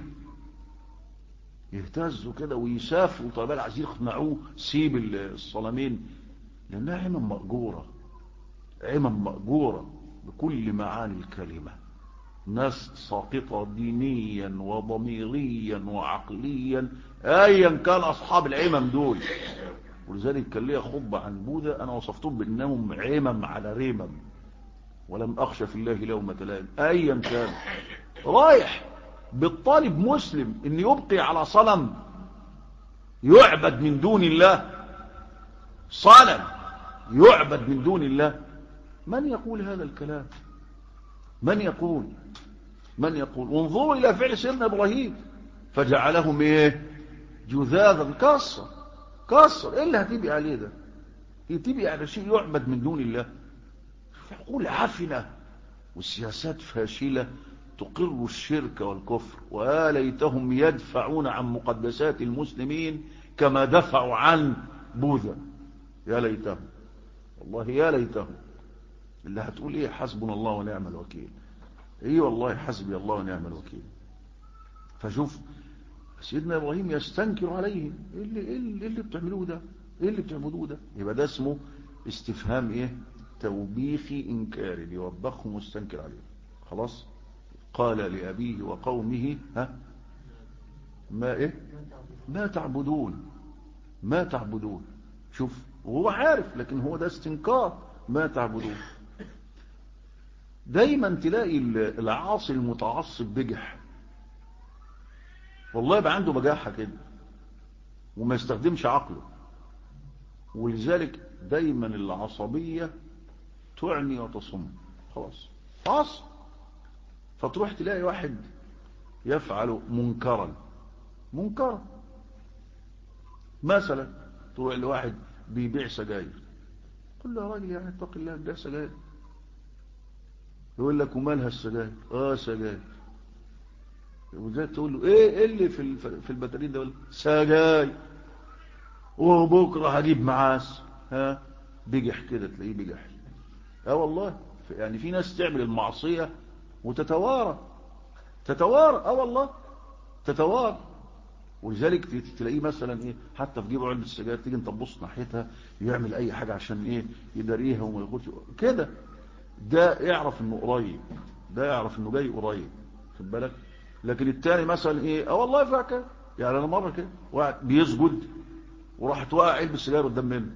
يهتزوا كده ويسافوا طالبان عايزين يقنعوه سيب الصنمين لانها عمم مأجورة عمم مأجورة بكل معاني الكلمة ناس ساقطة دينيا وضميريا وعقليا ايا كان اصحاب العمم دول ولذلك كان ليا خطبة عن بوذا انا وصفتهم بانهم عمم على رمم ولم اخشى في الله لومة لائم ايا كان رايح بالطالب مسلم ان يبقي على صنم يعبد من دون الله صنم يعبد من دون الله من يقول هذا الكلام من يقول من يقول انظروا الى فعل سيدنا ابراهيم فجعلهم ايه جذاذا كسر كسر ايه اللي هتبقى عليه ده تبقى على شيء يعبد من دون الله عقول عفنة والسياسات فاشلة تقر الشرك والكفر وليتهم يدفعون عن مقدسات المسلمين كما دفعوا عن بوذا يا ليتهم والله يا ليتهم اللي هتقول ايه حسبنا الله ونعم الوكيل ايه والله حسبي الله ونعم الوكيل فشوف سيدنا ابراهيم يستنكر عليهم ايه اللي, إيه اللي بتعملوه ده ايه اللي بتعملوه ده يبقى ده اسمه استفهام ايه توبيخي انكاري بيوبخه مستنكر عليه خلاص قال لأبيه وقومه ها ما ايه ما تعبدون ما تعبدون شوف وهو عارف لكن هو ده استنكار ما تعبدون دايما تلاقي العاصي المتعصب بجح والله يبقى عنده بجاحة كده وما يستخدمش عقله ولذلك دايما العصبية تعني وتصم خلاص خلاص فتروح تلاقي واحد يفعل منكرا منكرا مثلا تروح لواحد بيبيع سجاير قل له يا راجل يعني اتق الله بيع سجاير يقول لك ومالها السجاير اه سجاير وزي تقول له ايه ايه اللي في في البطاريه ده سجاير وبكره هجيب معاس ها بيجح كده تلاقيه بيجح اه والله يعني في ناس تعمل المعصية وتتوارى تتوارى اه والله تتوارى ولذلك تلاقيه مثلا ايه حتى في جيبه علبة السجاير تيجي انت تبص ناحيتها يعمل اي حاجة عشان ايه يداريها وما ياخدش كده ده يعرف انه قريب ده يعرف انه جاي قريب خد بالك لكن التاني مثلا ايه اه والله فاكر يعني انا مره كده واحد بيسجد وراحت واقع علبة السجاير قدام منه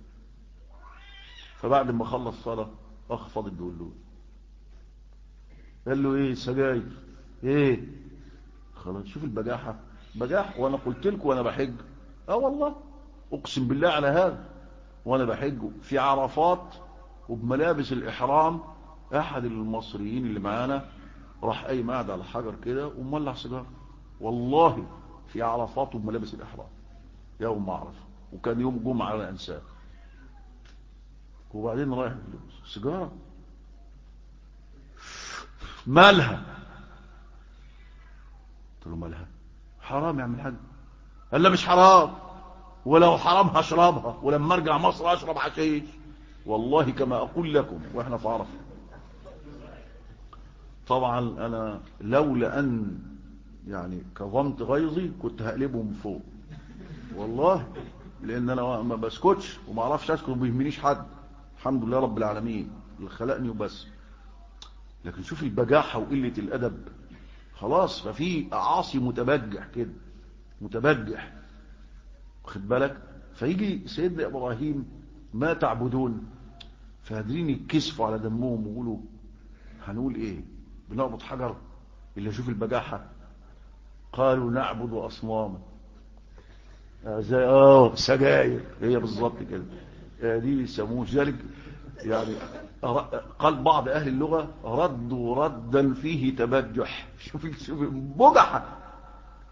فبعد ما خلص صلاه اخ فاضل بيقول له قال له ايه سجاير ايه خلاص شوف البجاحة بجاح وانا قلت لكم وانا بحج اه والله اقسم بالله على هذا وانا بحج في عرفات وبملابس الاحرام احد المصريين اللي معانا راح اي قاعد على حجر كده ومولع سيجاره والله في عرفات وبملابس الاحرام يوم عرفه وكان يوم جمعه على انساه وبعدين رايح سيجاره مالها قلت له مالها حرام يا عم الحاج قال لا مش حرام ولو حرام هشربها ولما ارجع مصر اشرب حشيش والله كما اقول لكم واحنا في عرفه طبعا انا لولا ان يعني كظمت غيظي كنت هقلبه من فوق والله لان انا ما بسكتش وما اعرفش اسكت وما بيهمنيش حد الحمد لله رب العالمين اللي خلقني وبس لكن شوف البجاحة وقلة الأدب خلاص ففي عاصي متبجح كده متبجح خد بالك فيجي سيدنا إبراهيم ما تعبدون فهادرين يتكسفوا على دمهم ويقولوا هنقول ايه بنعبد حجر اللي شوف البجاحة قالوا نعبد أصناما زي اه سجاير هي بالظبط كده دي يسموه ذلك يعني قال بعض أهل اللغة ردوا ردا فيه تبجح شوف شوف بجحة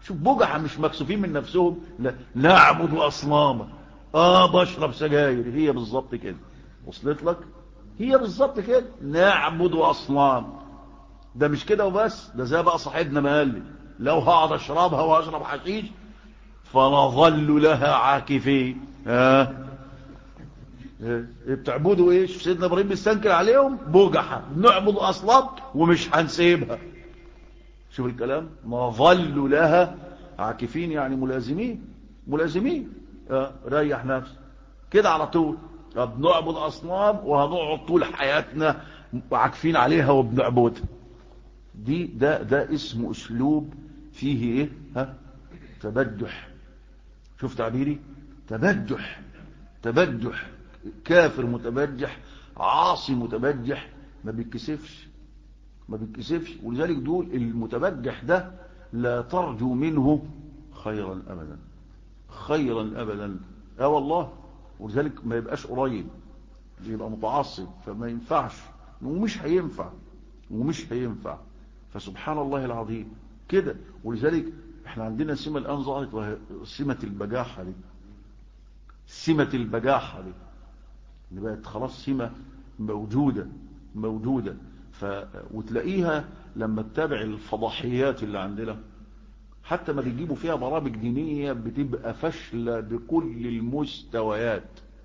شوف بجحة مش مكسوفين من نفسهم لا نعبد أصناما اه بشرب سجاير هي بالظبط كده وصلت لك هي بالظبط كده نعبد أصنام ده مش كده وبس ده زي بقى صاحبنا ما قال لي لو هقعد اشربها واشرب حشيش فنظل لها عاكفين ها آه. بتعبدوا ايش سيدنا ابراهيم بيستنكر عليهم بجحة نعبد اصنام ومش هنسيبها شوف الكلام نظل لها عاكفين يعني ملازمين ملازمين آه. ريح نفسك كده على طول بنعبد اصنام وهنقعد طول حياتنا عاكفين عليها وبنعبدها دي ده ده اسمه اسلوب فيه ايه ها تبجح شوف تعبيري تبجح تبجح كافر متبجح عاصي متبجح ما بيتكسفش ما بيتكسفش ولذلك دول المتبجح ده لا ترجو منه خيرا ابدا خيرا ابدا اه والله ولذلك ما يبقاش قريب يبقى متعصب فما ينفعش ومش هينفع ومش هينفع فسبحان الله العظيم كده ولذلك احنا عندنا سمة الآن ظهرت وهي سمة البجاحة دي سمة البجاحة دي اللي بقت خلاص سمة موجودة موجودة ف... وتلاقيها لما تتابع الفضحيات اللي عندنا حتى ما بيجيبوا فيها برامج دينية بتبقى فاشلة بكل المستويات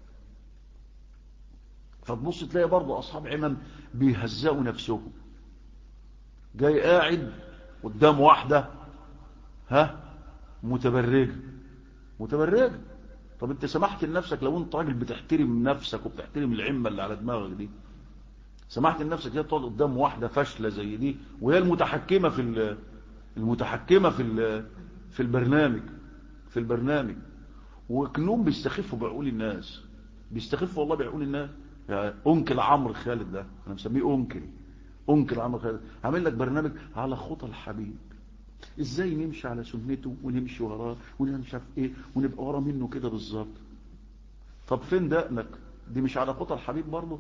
فتبص تلاقي برضه أصحاب عمم بيهزقوا نفسهم جاي قاعد قدام واحدة ها متبرجة متبرجة طب انت سمحت لنفسك لو انت راجل بتحترم نفسك وبتحترم العمة اللي على دماغك دي سمحت لنفسك كده تقعد قدام واحدة فاشلة زي دي وهي المتحكمة في المتحكمة في في البرنامج في البرنامج وكلهم بيستخفوا بعقول الناس بيستخفوا والله بعقول الناس يعني انكل عمرو خالد ده انا مسميه انكل انكل عمرو خالد عامل لك برنامج على خطى الحبيب ازاي نمشي على سنته ونمشي وراه ونمشي في ايه ونبقى ورا منه كده بالظبط طب فين دقنك دي مش على خطى الحبيب برضه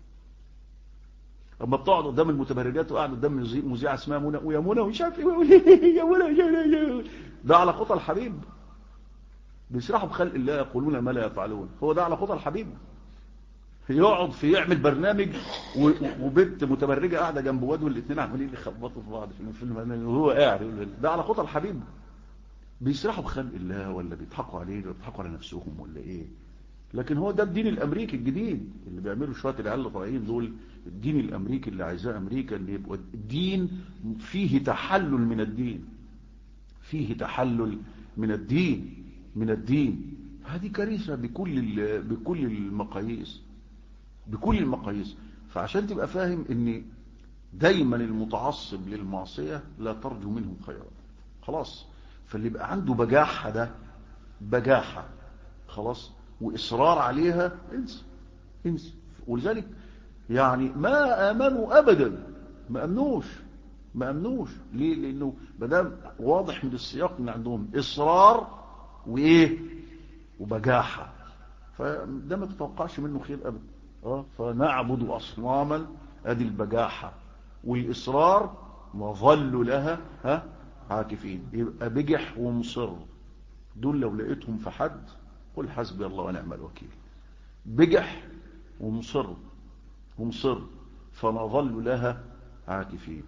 اما بتقعد قدام المتبرجات وقاعد قدام مذيعه اسمها منى ويا منى ومش عارف ايه يا منى ده على خطى الحبيب بيسرحوا بخلق الله يقولون ما لا يفعلون هو ده على خطى الحبيب يقعد في يعمل برنامج وبنت متبرجه قاعده جنب واد والاثنين عمالين يخبطوا في بعض في البرنامج وهو قاعد يقول ده على خطى الحبيب بيسرحوا بخلق الله ولا بيضحكوا عليه ولا بيضحكوا على نفسهم ولا ايه لكن هو ده الدين الامريكي الجديد اللي بيعملوا شويه العيال اللي طالعين دول الدين الامريكي اللي عايزاه امريكا اللي يبقى الدين فيه تحلل من الدين فيه تحلل من الدين من الدين هذه كارثه بكل بكل المقاييس بكل المقاييس فعشان تبقى فاهم ان دايما المتعصب للمعصيه لا ترجو منه خيرا خلاص فاللي يبقى عنده بجاحه ده بجاحه خلاص واصرار عليها انسى انسى ولذلك يعني ما امنوا ابدا ما امنوش ما امنوش ليه لانه بدام واضح من السياق ان عندهم اصرار وايه وبجاحه فده ما تتوقعش منه خير ابدا اه فنعبد اصناما ادي البجاحه والاصرار نظل لها ها عاكفين يبقى بجح ومصر دول لو لقيتهم في حد قل حسبي الله ونعم الوكيل بجح ومصر ومصر فنظل لها عاكفين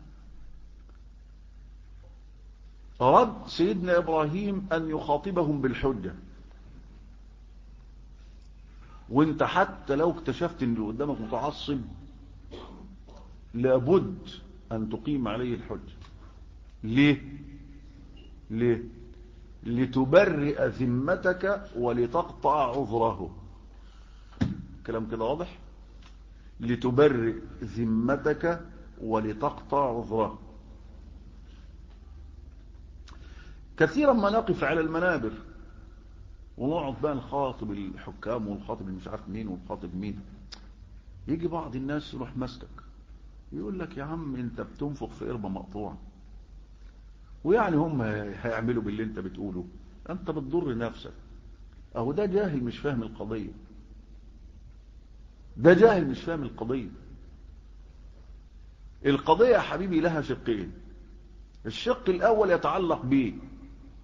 أراد سيدنا إبراهيم أن يخاطبهم بالحجة وانت حتى لو اكتشفت ان اللي قدامك متعصب لابد ان تقيم عليه الحجة ليه ليه لتبرئ ذمتك ولتقطع عذره كلام كده واضح لتبرئ ذمتك ولتقطع عذره كثيرا ما نقف على المنابر ونقعد بقى نخاطب الحكام ونخاطب مش عارف مين ونخاطب مين يجي بعض الناس يروح ماسكك يقول لك يا عم انت بتنفخ في قربة مقطوعة ويعني هم هيعملوا باللي انت بتقوله انت بتضر نفسك اهو ده جاهل مش فاهم القضية ده جاهل مش فاهم القضية القضية يا حبيبي لها شقين الشق الاول يتعلق بيه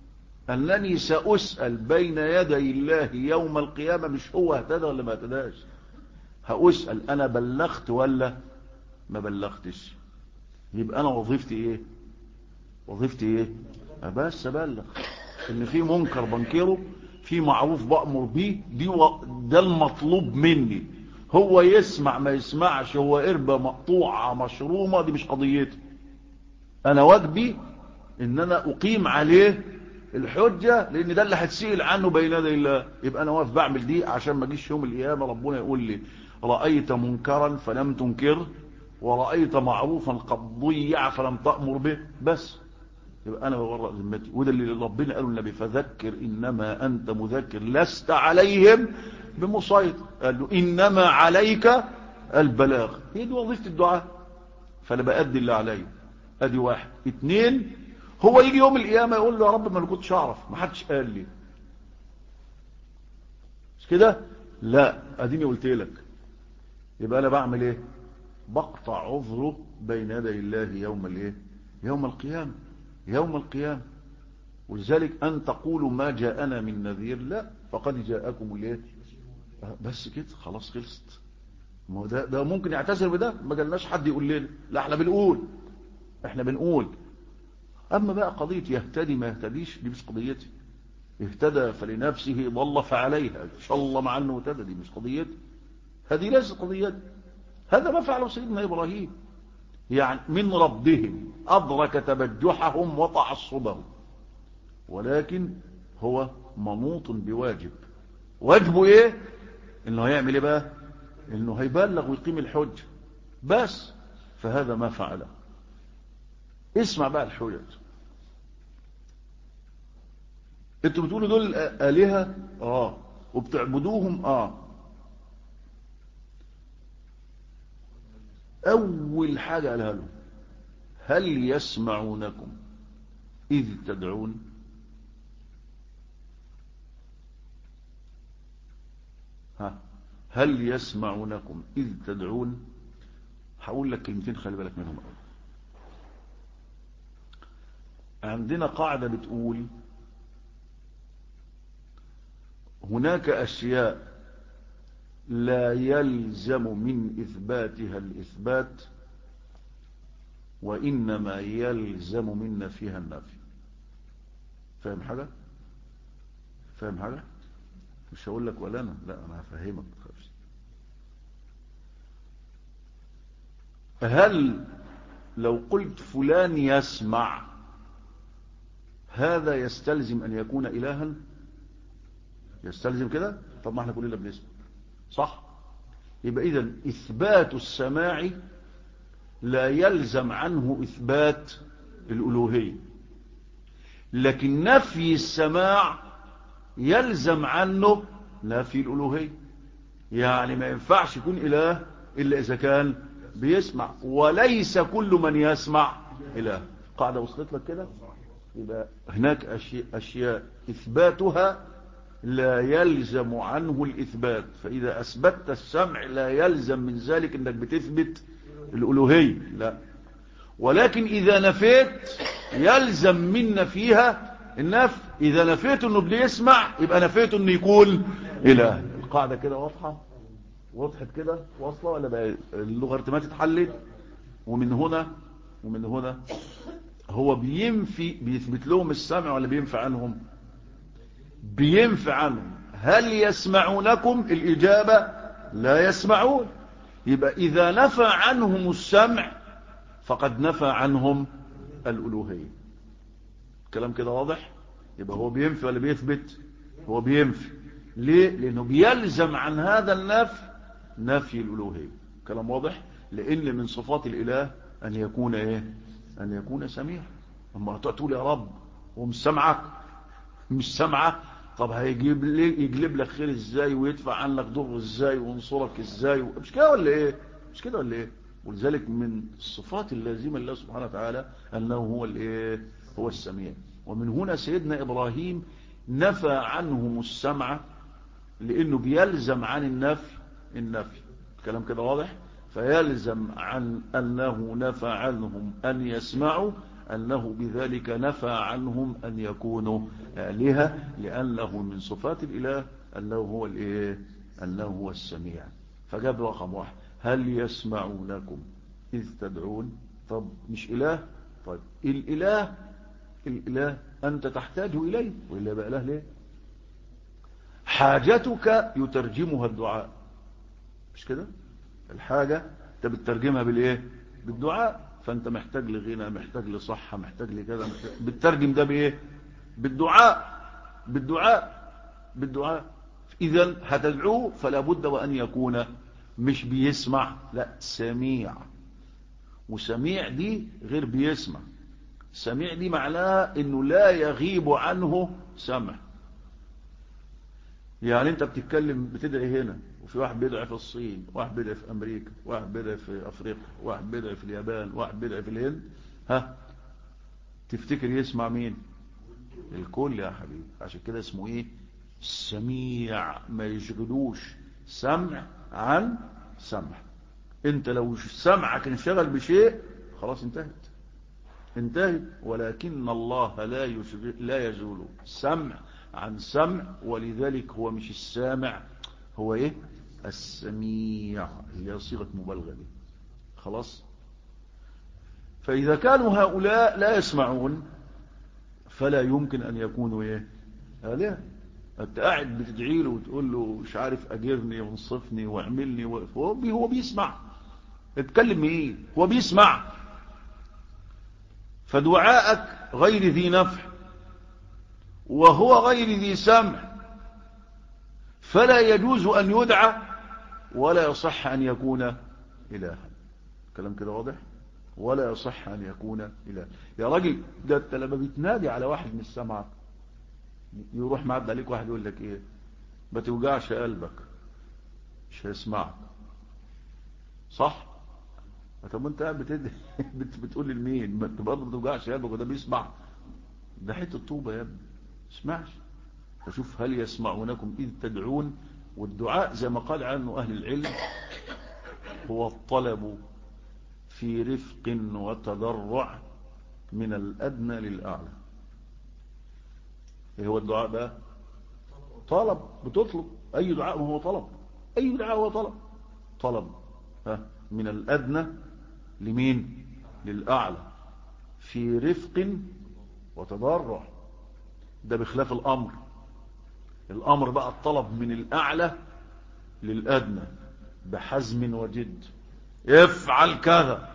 أنني سأسأل بين يدي الله يوم القيامة مش هو اهتدى ولا ما اهتداش هأسأل أنا بلغت ولا ما بلغتش يبقى أنا وظيفتي إيه وظيفتي إيه بس أبلغ إن في منكر بنكره في معروف بأمر بيه دي و... ده المطلوب مني هو يسمع ما يسمعش هو قربة مقطوعة مشرومة دي مش قضيتي أنا واجبي إن أنا أقيم عليه الحجة لأن ده اللي هتسئل عنه بين يدي الله يبقى أنا واقف بعمل دي عشان ما اجيش يوم القيامة ربنا يقول لي رأيت منكرا فلم تنكره ورأيت معروفا قد ضيع فلم تأمر به بس يبقى أنا بورق ذمتي وده اللي ربنا قاله النبي فذكر إنما أنت مذكر لست عليهم بمسيطر قال له إنما عليك البلاغ هي دي وظيفة الدعاء فأنا بأدي اللي علي أدي واحد اتنين هو يجي يوم القيامة يقول له يا رب ما كنتش أعرف ما حدش قال لي مش كده لا أديني قلت لك يبقى أنا بعمل إيه بقطع عذره بين يدي الله يوم الإيه يوم القيامة يوم القيامة ولذلك أن تقولوا ما جاءنا من نذير لا فقد جاءكم الإيه بس كده خلاص خلصت ما هو ده, ده ممكن يعتذر بده ما جالناش حد يقول لنا لا احنا بنقول احنا بنقول اما بقى قضية يهتدي ما يهتديش دي مش قضيتي اهتدى فلنفسه ضل فعليها ان شاء الله مع انه اهتدى دي مش قضيتي هذه ليست قضيتي هذا ما فعله سيدنا ابراهيم يعني من ربهم ادرك تبجحهم وتعصبهم ولكن هو منوط بواجب واجبه ايه انه هيعمل ايه بقى انه هيبلغ ويقيم الحج بس فهذا ما فعله اسمع بقى الحجج انتوا بتقولوا دول آلهة اه وبتعبدوهم اه اول حاجة قالها له هل يسمعونكم اذ تدعون ها هل يسمعونكم إذ تدعون هقول لك كلمتين خلي بالك منهم أول. عندنا قاعدة بتقول هناك أشياء لا يلزم من إثباتها الإثبات وإنما يلزم من نفيها النفي فاهم حاجة؟ فاهم حاجة؟ مش هقول لك ولا أنا لا أنا هفهمك تخافش هل لو قلت فلان يسمع هذا يستلزم أن يكون إلها يستلزم كده طب ما احنا كلنا بنسمع صح يبقى إذا إثبات السماع لا يلزم عنه إثبات الألوهية لكن نفي السماع يلزم عنه نفي الألوهية يعني ما ينفعش يكون إله إلا إذا كان بيسمع وليس كل من يسمع إله قاعدة وصلت لك كده يبقى هناك أشياء, أشياء إثباتها لا يلزم عنه الإثبات فإذا أثبتت السمع لا يلزم من ذلك أنك بتثبت الألوهية لا ولكن إذا نفيت يلزم من نفيها النفي إذا نفيت أنه بيسمع يبقى نفيت أنه يكون إله القاعدة كده واضحة وضحت كده واصلة ولا بقى اللغة ارتمات اتحلت ومن هنا ومن هنا هو بينفي بيثبت لهم السمع ولا بينفع عنهم بينفع عنهم هل يسمعونكم الإجابة لا يسمعون يبقى إذا نفى عنهم السمع فقد نفى عنهم الألوهية الكلام كده واضح يبقى هو بينفي ولا بيثبت هو بينفي ليه لأنه بيلزم عن هذا النفي نفي الألوهية كلام واضح لأن من صفات الإله أن يكون إيه أن يكون سميع أما تقول يا رب ومش سمعك مش سمعك طب هيجيب لي يجلب لك خير ازاي ويدفع عنك ضر ازاي وينصرك ازاي مش كده ولا ايه مش كده ولا ايه ولذلك من الصفات اللازمه لله سبحانه وتعالى انه هو الايه هو السميع ومن هنا سيدنا ابراهيم نفى عنهم السمع لانه بيلزم عن النفي النفي الكلام كده واضح فيلزم عن انه نفى عنهم ان يسمعوا أنه بذلك نفى عنهم أن يكونوا آلهة لأنه من صفات الإله أنه هو الإيه أنه هو السميع فجاب رقم واحد هل يسمعونكم إذ تدعون طب مش إله طيب الإله الإله أنت تحتاج إليه وإلا بقى إله ليه حاجتك يترجمها الدعاء مش كده الحاجة انت بتترجمها بالايه بالدعاء فانت محتاج لغنى محتاج لصحة محتاج لكذا محتاج... بتترجم ده بايه بالدعاء بالدعاء بالدعاء اذا هتدعوه فلا بد وان يكون مش بيسمع لا سميع وسميع دي غير بيسمع سميع دي معناها انه لا يغيب عنه سمع يعني انت بتتكلم بتدعي هنا وفي واحد بيدعي في الصين واحد بيدعي في امريكا واحد بيدعي في افريقيا واحد بيدعي في اليابان واحد بيدعي في الهند ها تفتكر يسمع مين الكل يا حبيبي عشان كده اسمه ايه سميع ما يشغلوش سمع عن سمع انت لو سمعك انشغل بشيء خلاص انتهت انتهت ولكن الله لا يشغل لا يزول سمع عن سمع ولذلك هو مش السامع هو ايه السميع هي صيغة مبالغة دي خلاص فإذا كانوا هؤلاء لا يسمعون فلا يمكن أن يكونوا ايه آلهة انت قاعد بتدعي له وتقول له مش عارف اجرني وانصفني واعملني هو بي هو بيسمع اتكلم ايه هو بيسمع فدعاءك غير ذي نفع وهو غير ذي سمع فلا يجوز أن يدعى ولا يصح أن يكون إلها كلام كده واضح ولا يصح أن يكون إله يا راجل ده انت لما بتنادي على واحد من السمع يروح معد عليك واحد يقول لك ايه ما توجعش قلبك مش هيسمعك صح طب انت قاعد بتدعي بتقول لمين ما انت برضه ما توجعش قلبك وده بيسمع ده حته طوبه يا ابني اسمعش فشوف هل يسمعونكم إذ تدعون والدعاء زي ما قال عنه أهل العلم هو الطلب في رفق وتضرع من الأدنى للأعلى ايه هو الدعاء بقى طلب بتطلب أي دعاء هو طلب أي دعاء هو طلب طلب ها من الأدنى لمين للأعلى في رفق وتضرع ده بخلاف الأمر الأمر بقى الطلب من الأعلى للأدنى بحزم وجد افعل كذا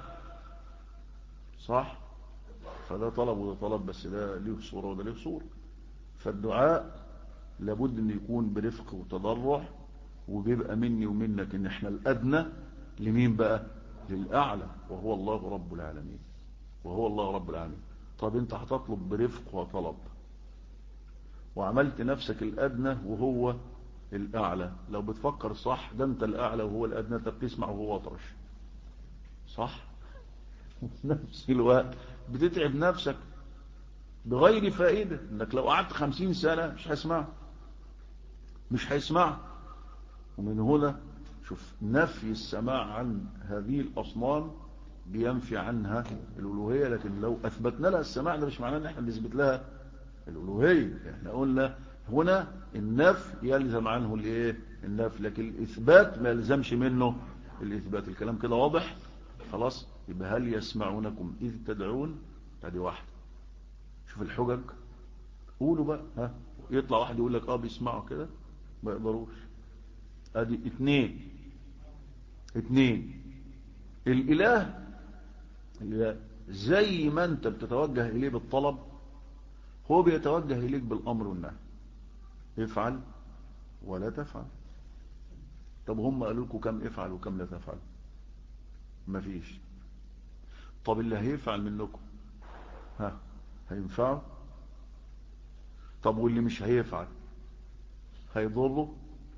صح فده طلب وده طلب بس ده ليه صورة وده ليه صورة فالدعاء لابد ان يكون برفق وتضرع وبيبقى مني ومنك ان احنا الأدنى لمين بقى للأعلى وهو الله رب العالمين وهو الله رب العالمين طب انت هتطلب برفق وطلب وعملت نفسك الأدنى وهو الأعلى لو بتفكر صح ده انت الأعلى وهو الأدنى انت بتسمع وهو أطرش صح في نفس الوقت بتتعب نفسك بغير فائدة انك لو قعدت خمسين سنة مش هيسمع مش هيسمع ومن هنا شوف نفي السماع عن هذه الأصنام بينفي عنها الألوهية لكن لو أثبتنا لها السماع ده مش معناه ان احنا نثبت لها الألوهية احنا قلنا هنا النفي يلزم عنه الايه النفي لكن الإثبات ما يلزمش منه الإثبات الكلام كده واضح خلاص يبقى هل يسمعونكم إذ تدعون ادي واحد شوف الحجج قولوا بقى ها يطلع واحد يقول لك اه بيسمعوا كده ما يقدروش ادي اتنين اتنين الاله الإله زي ما انت بتتوجه اليه بالطلب هو بيتوجه اليك بالامر والنهي افعل ولا تفعل طب هم قالوا لكم كم افعل وكم لا تفعل مفيش طب اللي هيفعل منكم ها هينفعه طب واللي مش هيفعل هيضره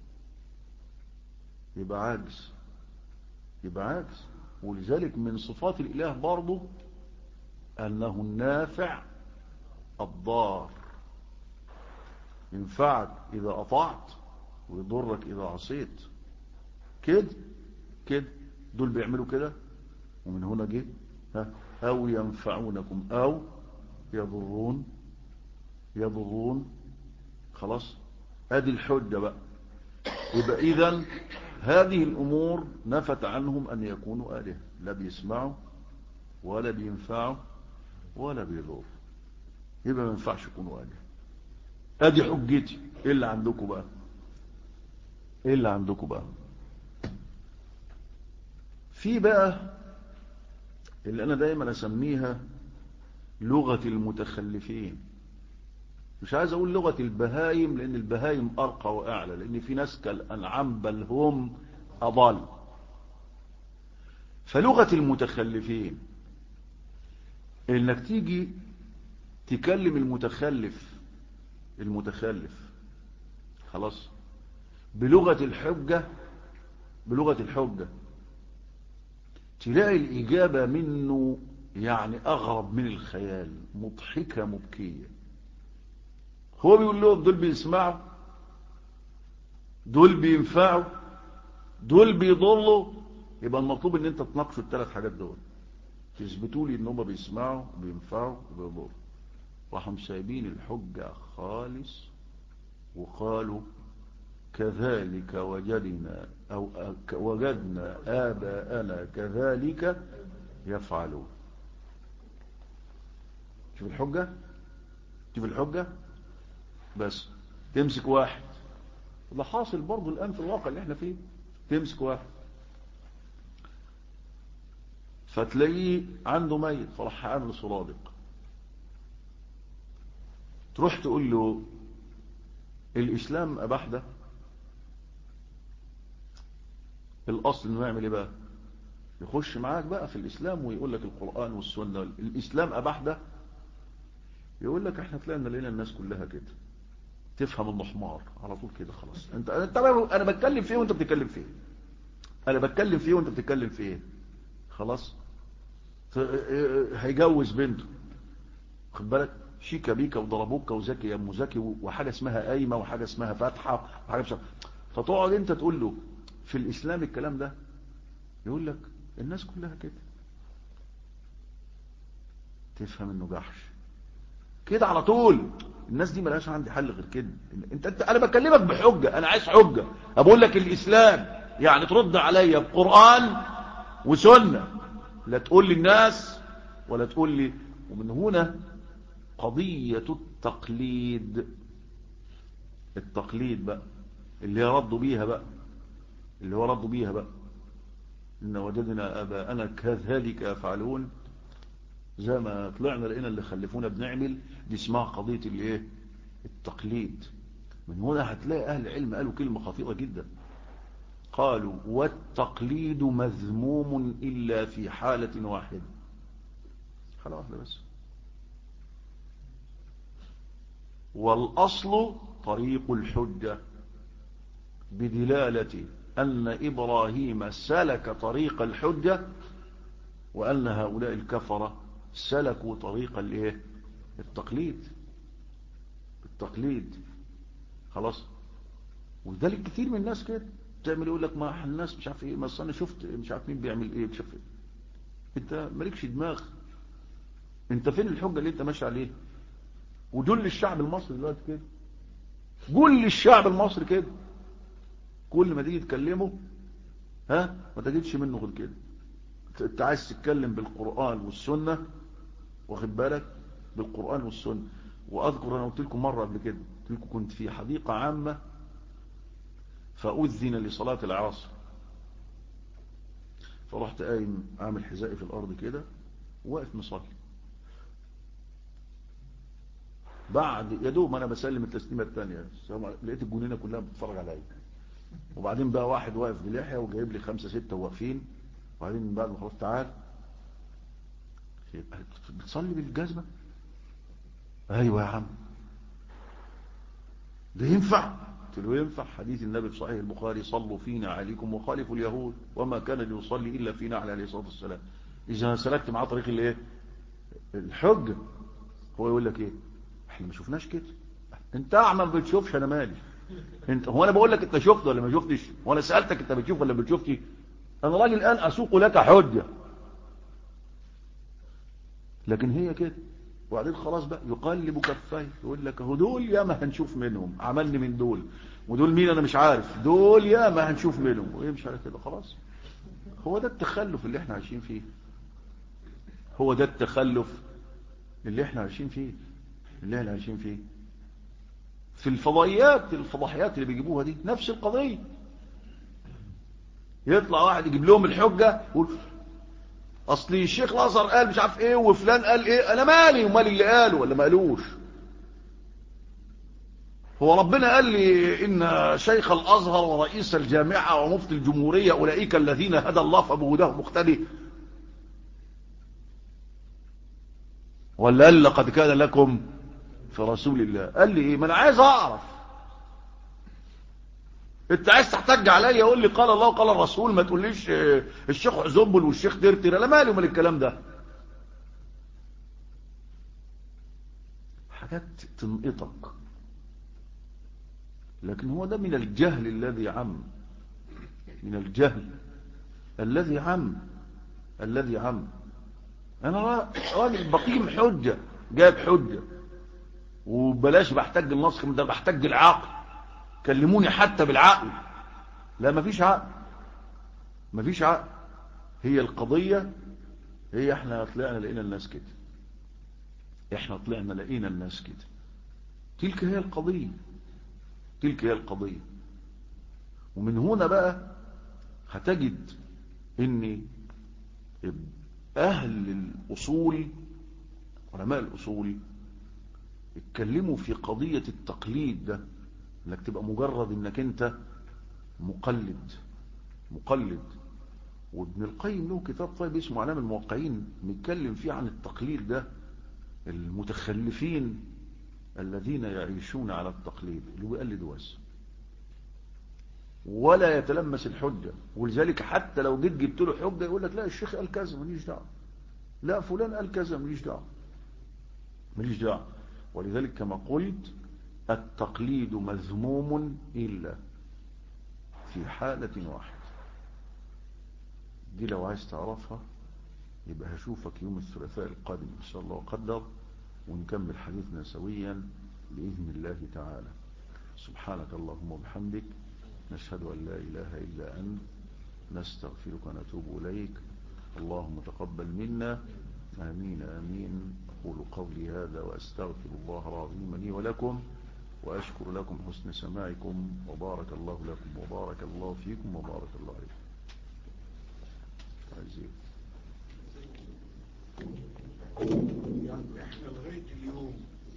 يبقى عاجز يبقى عاجز ولذلك من صفات الإله برضه أنه النافع الضار ينفعك إذا أطعت ويضرك إذا عصيت كده كده دول بيعملوا كده ومن هنا جه ها أو ينفعونكم أو يضرون يضرون خلاص ادي الحجة بقى يبقى إذن هذه الأمور نفت عنهم أن يكونوا آلهة لا بيسمعوا ولا بينفعوا ولا بيضروا يبقى ما ينفعش يكونوا آلهة ادي حجتي ايه اللي عندكم بقى ايه اللي عندكم بقى في بقى اللي انا دايما اسميها لغة المتخلفين مش عايز اقول لغة البهايم لان البهايم ارقى واعلى لان في ناس كالانعام بل هم اضل فلغة المتخلفين انك تيجي تكلم المتخلف المتخلف خلاص بلغة الحجة بلغة الحجة تلاقي الإجابة منه يعني أغرب من الخيال مضحكة مبكية هو بيقول لهم دول بيسمعوا دول بينفعوا دول بيضلوا يبقى المطلوب ان انت تناقشوا الثلاث حاجات دول تثبتوا لي ان هم بيسمعوا بينفعوا وبيضروا راحوا سايبين الحجة خالص وقالوا كذلك وجدنا أو وجدنا آباءنا كذلك يفعلون شوف الحجة شوف الحجة بس تمسك واحد وده حاصل برضه الآن في الواقع اللي احنا فيه تمسك واحد فتلاقيه عنده ميت فرح عامل صرادق تروح تقول له الإسلام أباح ده الأصل إنه يعمل إيه بقى يخش معاك بقى في الإسلام ويقول لك القرآن والسنة الإسلام أباح ده يقول لك احنا طلعنا لقينا الناس كلها كده تفهم انه حمار على طول كده خلاص انت انت انا بتكلم فيه وانت بتتكلم فيه انا بتكلم فيه وانت بتتكلم فيه خلاص هيجوز بنته خد بالك شيكا بيكا وضربوكا وزكي يا ام زكي وحاجه اسمها قايمه وحاجه اسمها فاتحه وحاجه مش فتقعد انت تقول له في الاسلام الكلام ده يقول لك الناس كلها كده تفهم انه جحش كده على طول الناس دي ملهاش عندي حل غير كده انت, انت انا بكلمك بحجه انا عايز حجه اقول لك الاسلام يعني ترد عليا بقران وسنه لا تقول لي الناس ولا تقول لي ومن هنا قضية التقليد التقليد بقى اللي يردوا بيها بقى اللي هو ردوا بيها بقى إن وجدنا أباءنا كذلك يفعلون زي ما طلعنا لقينا اللي خلفونا بنعمل دي اسمها قضية الايه التقليد من هنا هتلاقي أهل العلم قالوا كلمة خطيرة جدا قالوا والتقليد مذموم إلا في حالة واحدة حالة واحدة بس والأصل طريق الحجة بدلالة أن إبراهيم سلك طريق الحجة وأن هؤلاء الكفرة سلكوا طريق الايه التقليد التقليد خلاص ولذلك كثير من الناس كده تعمل يقول لك ما الناس مش عارف ايه بس انا شفت مش عارف مين بيعمل ايه مش عارف ايه انت مالكش دماغ انت فين الحجه اللي انت ماشي عليها ودول الشعب المصري دلوقتي كده كل الشعب المصري كده كل ما تيجي تكلمه ها ما تجدش منه غير كده انت عايز تتكلم بالقرآن والسنة واخد بالك بالقرآن والسنة واذكر انا قلت لكم مرة قبل كده قلت لكم كنت في حديقة عامة فأذن لصلاة العصر فرحت قايم عامل حذائي في الارض كده واقف مصلي بعد يا دوب انا بسلم التسليمه الثانيه لقيت الجنينه كلها بتتفرج عليا وبعدين بقى واحد واقف بلحيه وجايب لي خمسه سته واقفين وبعدين بعد ما خلاص تعال بتصلي بالجزمه ايوه يا عم ده ينفع قلت له ينفع حديث النبي في صحيح البخاري صلوا فينا عليكم وخالفوا اليهود وما كان ليصلي الا فينا عليه الصلاه والسلام اذا سلكت معاه طريق الايه الحجه هو يقول لك ايه احنا ما شفناش كده انت اعمى ما بتشوفش انا مالي انت هو انا بقول لك انت شفت ولا ما شفتش وانا سالتك انت بتشوف ولا ما بتشوفش انا راجل الان اسوق لك حجه لكن هي كده وبعدين خلاص بقى يقلب كفيه يقول لك هو دول يا ما هنشوف منهم عملني من دول ودول مين انا مش عارف دول يا ما هنشوف منهم ويمشي على كده خلاص هو ده التخلف اللي احنا عايشين فيه هو ده التخلف اللي احنا عايشين فيه اللي احنا عايشين فيه في الفضائيات الفضحيات اللي بيجيبوها دي نفس القضية يطلع واحد يجيب لهم الحجة يقول اصل الشيخ الازهر قال مش عارف ايه وفلان قال ايه انا مالي ومال اللي قاله ولا ما قالوش هو ربنا قال لي ان شيخ الازهر ورئيس الجامعة ومفتي الجمهورية اولئك الذين هدى الله فبهداه مختلف ولا قال لقد كان لكم في رسول الله قال لي ايه ما انا عايز اعرف انت عايز تحتج عليا قول لي قال الله وقال الرسول ما تقوليش الشيخ زنبل والشيخ ديرتر لا مالي ومال الكلام ده حاجات تنقطك لكن هو ده من الجهل الذي عم من الجهل الذي عم الذي عم انا راجل بقيم حجة جايب حجة وبلاش بحتاج النص ده بحتاج العقل كلموني حتى بالعقل لا مفيش عقل مفيش عقل هي القضية هي احنا طلعنا لقينا الناس كده احنا طلعنا لقينا الناس كده تلك هي القضية تلك هي القضية ومن هنا بقى هتجد ان اهل الاصول علماء الاصول اتكلموا في قضية التقليد ده انك تبقى مجرد انك انت مقلد مقلد وابن القيم له كتاب طيب اسمه علام الموقعين بيتكلم فيه عن التقليد ده المتخلفين الذين يعيشون على التقليد اللي بيقلدوا بس ولا يتلمس الحجة ولذلك حتى لو جيت جبت له حجة يقول لك لا الشيخ قال كذا ماليش دعوه لا فلان قال كذا ماليش دعوه ماليش دعوه ولذلك كما قلت التقليد مذموم إلا في حالة واحدة دي لو عايز تعرفها يبقى هشوفك يوم الثلاثاء القادم إن شاء الله وقدر ونكمل حديثنا سويا بإذن الله تعالى سبحانك اللهم وبحمدك نشهد أن لا إله إلا أنت نستغفرك ونتوب إليك اللهم تقبل منا آمين آمين أقول قولي هذا وأستغفر الله العظيم لي ولكم وأشكر لكم حسن سماعكم وبارك الله لكم وبارك الله فيكم وبارك الله عليكم عزيز يعني احنا لغاية اليوم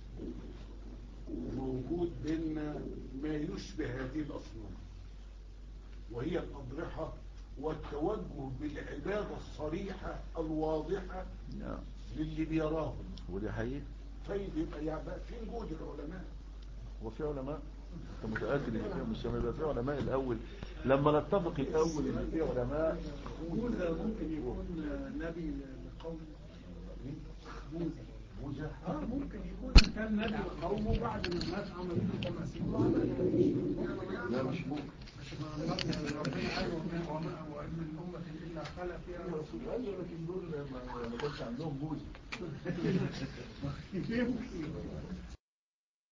موجود بيننا ما يشبه هذه الأصنام وهي الأضرحة والتوجه بالعبادة الصريحة الواضحة نعم للي بيراهم ودي حقيقة طيب يبقى يعني فين جهد العلماء هو في علماء انت متأكد ان في مش يبقى في علماء الاول لما نتفق الاول ان في علماء موسى ممكن يكون نبي لقوم موسى موسى اه ممكن يكون كان نبي لقومه بعد ما الناس عملوا له تماثيل لا مش ممكن ربنا قال وما وان من امه الا خلا فيها رسول قال له لكن دول ما ما كانش عندهم بوز يمكن